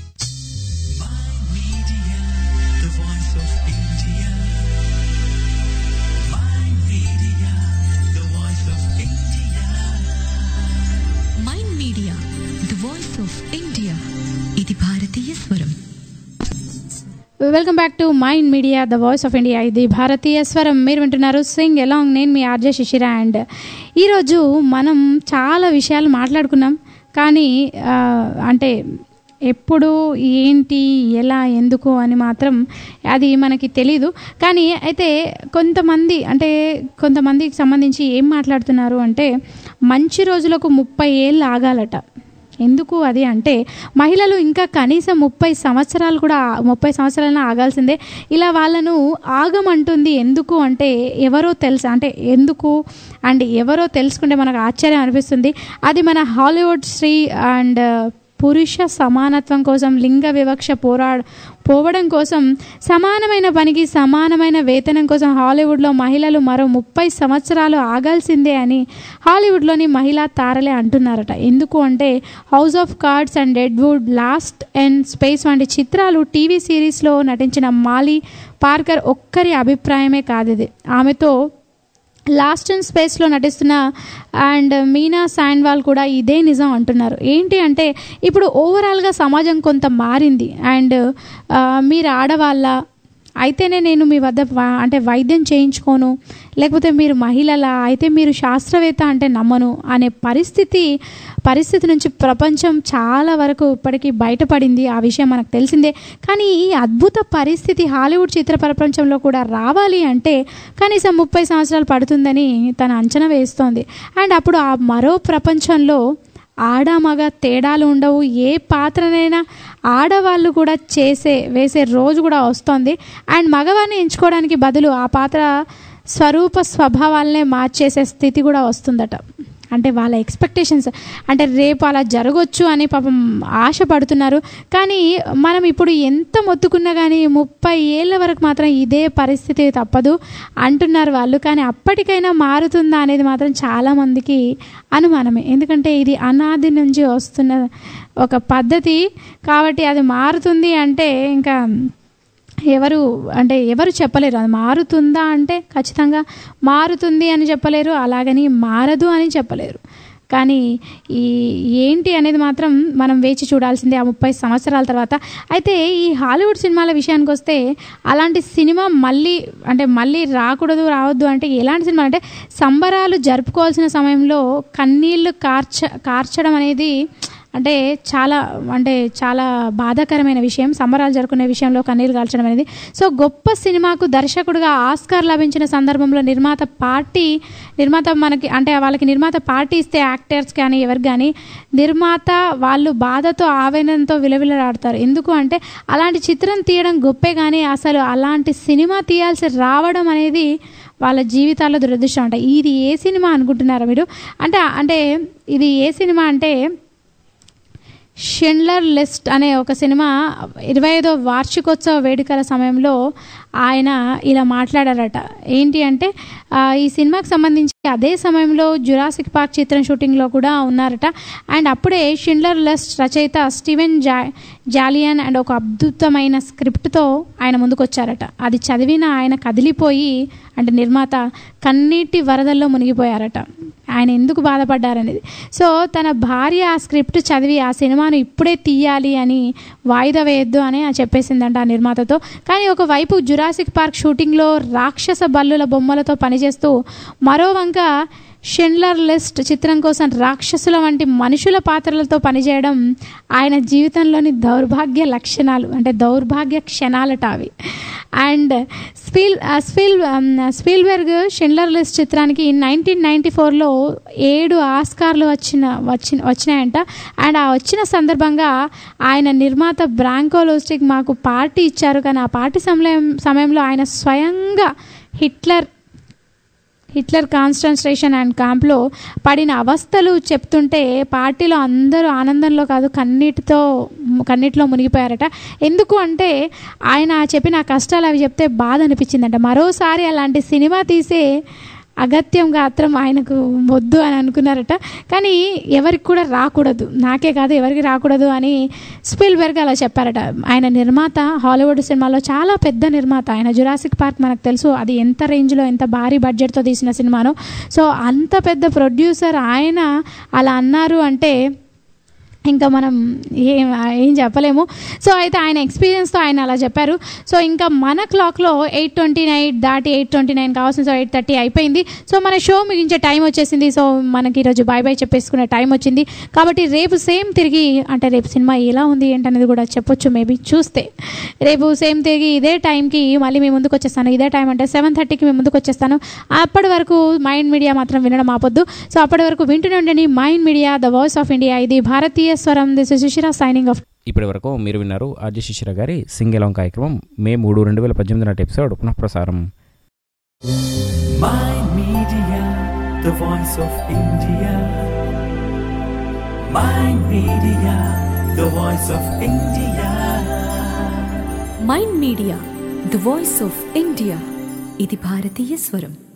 The voice of India. Mind Media, the voice of India. Mind media the voice of India ఇది భారతీయ స్వరం welcome back to Mind media the voice of India ఇది భారతీయ స్వరం మీరు వింటున్నారు సింగ్ ఎలాంగ్ నేను మీ ఆర్జే శిశిర అండ్ ఈరోజు మనం చాలా విషయాలు మాట్లాడుకున్నాం కానీ ఆ, అంటే ఎప్పుడు ఏంటి ఎలా ఎందుకు అని మాత్రం అది మనకి తెలీదు కానీ అయితే కొంతమంది అంటే కొంతమందికి సంబంధించి ఏం మాట్లాడుతున్నారు అంటే మంచి రోజులకు ముప్పై ఏళ్ళు ఆగాలట ఎందుకు అది అంటే మహిళలు ఇంకా కనీసం ముప్పై సంవత్సరాలు కూడా ముప్పై సంవత్సరాలైనా ఆగాల్సిందే ఇలా వాళ్ళను ఆగమంటుంది ఎందుకు అంటే ఎవరో తెలుసు అంటే ఎందుకు అండ్ ఎవరో తెలుసుకుంటే మనకు ఆశ్చర్యం అనిపిస్తుంది అది మన హాలీవుడ్ శ్రీ అండ్ పురుష సమానత్వం కోసం లింగ వివక్ష పోరా పోవడం కోసం సమానమైన పనికి సమానమైన వేతనం కోసం హాలీవుడ్లో మహిళలు మరో ముప్పై సంవత్సరాలు ఆగాల్సిందే అని హాలీవుడ్లోని మహిళా తారలే అంటున్నారట ఎందుకు అంటే House of Cards and Deadwood Lost and Space వంటి చిత్రాలు టీవీ సిరీస్లో నటించిన మాలీ పార్కర్ ఒక్కరి అభిప్రాయమే కాదు ఇది ఆమెతో లాస్ట్ అండ్ స్పేస్లో నటిస్తున్న అండ్ మీనా శాండ్వాల్ కూడా ఇదే నిజం అంటున్నారు ఏంటి అంటే ఇప్పుడు ఓవరాల్గా సమాజం కొంత మారింది అండ్ ఆ, మీరు ఆడవాళ్ళ అయితేనే నేను మీ వద్ద వా- అంటే వైద్యం చేయించుకోను లేకపోతే మీరు మహిళలా అయితే మీరు శాస్త్రవేత్త అంటే నమ్మను అనే పరిస్థితి పరిస్థితి నుంచి ప్రపంచం చాలా వరకు ఇప్పటికీ బయటపడింది ఆ విషయం మనకు తెలిసిందే కానీ ఈ అద్భుత పరిస్థితి హాలీవుడ్ చిత్ర ప్రపంచంలో కూడా రావాలి అంటే కనీసం ముప్పై సంవత్సరాలు పడుతుందని తన అంచనా వేస్తోంది అండ్ అప్పుడు ఆ మరో ప్రపంచంలో ఆడ మగ తేడాలు ఉండవు ఏ పాత్రనైనా ఆడవాళ్ళు కూడా చేసే వేసే రోజు కూడా వస్తుంది అండ్ మగవారిని ఎంచుకోవడానికి బదులు ఆ పాత్ర స్వరూప స్వభావాలనే మార్చేసే స్థితి కూడా వస్తుందట అంటే వాళ్ళ ఎక్స్పెక్టేషన్స్ అంటే రేపు అలా జరగవచ్చు అని పాపం ఆశపడుతున్నారు కానీ మనం ఇప్పుడు ఎంత మొత్తుకున్నా కానీ ముప్పై ఏళ్ళ వరకు మాత్రం ఇదే పరిస్థితి తప్పదు అంటున్నారు వాళ్ళు కానీ అప్పటికైనా మారుతుందా అనేది మాత్రం చాలామందికి అనుమానమే ఎందుకంటే ఇది అనాది నుంచి వస్తున్న ఒక పద్ధతి కాబట్టి అది మారుతుంది అంటే ఇంకా ఎవరు అంటే ఎవరు చెప్పలేరు అది మారుతుందా అంటే ఖచ్చితంగా మారుతుంది అని చెప్పలేరు అలాగని మారదు అని చెప్పలేరు కానీ ఈ ఏంటి అనేది మాత్రం మనం వేచి చూడాల్సిందే ఆ ముప్పై సంవత్సరాల తర్వాత అయితే ఈ హాలీవుడ్ సినిమాల విషయానికి వస్తే అలాంటి సినిమా మళ్ళీ అంటే మళ్ళీ రాకూడదు రావద్దు అంటే ఎలాంటి సినిమా అంటే సంబరాలు జరుపుకోవాల్సిన సమయంలో కన్నీళ్లు కార్చ కార్చడం అనేది అంటే చాలా అంటే చాలా బాధాకరమైన విషయం సంబరాలు జరుపుకునే విషయంలో కన్నీరు కాల్చడం అనేది సో గొప్ప సినిమాకు దర్శకుడుగా ఆస్కార్ లభించిన సందర్భంలో నిర్మాత పార్టీ నిర్మాత మనకి అంటే వాళ్ళకి నిర్మాత పార్టీ ఇస్తే యాక్టర్స్ కానీ ఎవరికి కానీ నిర్మాత వాళ్ళు బాధతో ఆవేదనతో విలవిలలాడతారు ఎందుకు అంటే అలాంటి చిత్రం తీయడం గొప్పే కానీ అసలు అలాంటి సినిమా తీయాల్సి రావడం అనేది వాళ్ళ జీవితాల్లో దురదృష్టం అంట ఇది ఏ సినిమా అనుకుంటున్నారా మీరు అంటే అంటే ఇది ఏ సినిమా అంటే షెండ్లర్ లిస్ట్ అనే ఒక సినిమా ఇరవై ఐదో వార్షికోత్సవ వేడుకల సమయంలో ఆయన ఇలా మాట్లాడారట ఏంటి అంటే ఆ, ఈ సినిమాకి సంబంధించి అదే సమయంలో జురాసిక్ పార్క్ చిత్రం షూటింగ్లో కూడా ఉన్నారట అండ్ అప్పుడే షిండ్లర్ లిస్ట్ రచయిత స్టీవెన్ జా జాలియన్ అండ్ ఒక అద్భుతమైన స్క్రిప్ట్తో ఆయన ముందుకు వచ్చారట అది చదివిన ఆయన కదిలిపోయి అంటే నిర్మాత కన్నీటి వరదల్లో మునిగిపోయారట ఆయన ఎందుకు బాధపడ్డారనేది సో తన భార్య ఆ స్క్రిప్ట్ చదివి ఆ సినిమాను ఇప్పుడే తీయాలి అని వాయిదా వేయొద్దు అని చెప్పేసిందంట ఆ నిర్మాతతో కానీ ఒకవైపు జురాసిక్ పార్క్ షూటింగ్లో రాక్షస బల్లుల బొమ్మలతో పనిచేస్తూ మరో వంక షెండ్లర్ లిస్ట్ చిత్రం కోసం రాక్షసుల వంటి మనుషుల పాత్రలతో పనిచేయడం ఆయన జీవితంలోని దౌర్భాగ్య లక్షణాలు అంటే దౌర్భాగ్య క్షణాలట అవి and Spiel Spiel Spielberg Schindler list చిత్రానికి నైన్టీన్ నైంటీ ఫోర్లో ఏడు ఆస్కార్లు వచ్చిన వచ్చిన వచ్చినాయంట అండ్ ఆ వచ్చిన సందర్భంగా ఆయన నిర్మాత బ్రాంకో లోస్టిక్ మాకు పార్టీ ఇచ్చారు కానీ ఆ పార్టీ సమయం సమయంలో ఆయన స్వయంగా హిట్లర్ హిట్లర్ కాన్సన్ట్రేషన్ అండ్ క్యాంప్లో పడిన అవస్థలు చెప్తుంటే పార్టీలో అందరూ ఆనందంలో కాదు కన్నీటితో కన్నీటిలో మునిగిపోయారట ఎందుకు అంటే ఆయన చెప్పిన ఆ కష్టాలు అవి చెప్తే బాధ అనిపించిందంట మరోసారి అలాంటి సినిమా తీసే అగత్యం గాత్రం ఆయనకు వద్దు అని అనుకున్నారట కానీ ఎవరికి కూడా రాకూడదు నాకే కాదు ఎవరికి రాకూడదు అని స్పిల్బెర్గ్ అలా చెప్పారట ఆయన నిర్మాత హాలీవుడ్ సినిమాలో చాలా పెద్ద నిర్మాత ఆయన జురాసిక్ పార్క్ మనకు తెలుసు అది ఎంత రేంజ్లో ఎంత భారీ బడ్జెట్తో తీసిన సినిమానో సో అంత పెద్ద ప్రొడ్యూసర్ ఆయన అలా అన్నారు అంటే ఇంకా మనం ఏం ఏం చెప్పలేము సో అయితే ఆయన ఎక్స్పీరియన్స్తో ఆయన అలా చెప్పారు సో ఇంకా మన క్లాక్లో ఎయిట్ ట్వంటీ నైన్ దాటి ఎయిట్ ట్వంటీ నైన్ కావాల్సిన సో ఎయిట్ థర్టీ అయిపోయింది సో మన షో ముగించే టైం వచ్చేసింది సో మనకి ఈరోజు బాయ్ బాయ్ చెప్పేసుకునే టైం వచ్చింది కాబట్టి రేపు సేమ్ తిరిగి అంటే రేపు సినిమా ఎలా ఉంది ఏంటనేది కూడా చెప్పొచ్చు మేబీ చూస్తే రేపు సేమ్ తిరిగి ఇదే టైంకి మళ్ళీ మీ ముందుకు వచ్చేస్తాను ఇదే టైం అంటే సెవెన్ థర్టీకి మీ ముందుకు వచ్చేస్తాను అప్పటి వరకు మైండ్ మీడియా మాత్రం వినడం ఆపొద్దు సో అప్పటి వరకు వింటూనే ఉండండి mind media the voice of India ఇది భారతీయ స్వరం this is Shishira signing off ఇప్పటి వరకు మీరు విన్నారు ఆర్జే శిశిర గారి సింగెలాంగ్ కార్యక్రమం మే మూడు రెండు వేల పద్దెనిమిది నాటి ఎపిసోడ్ పునఃప్రసారం My Media, the voice of India. My Media, the voice of India. Mind media the voice of India ఇది భారతీయ స్వరం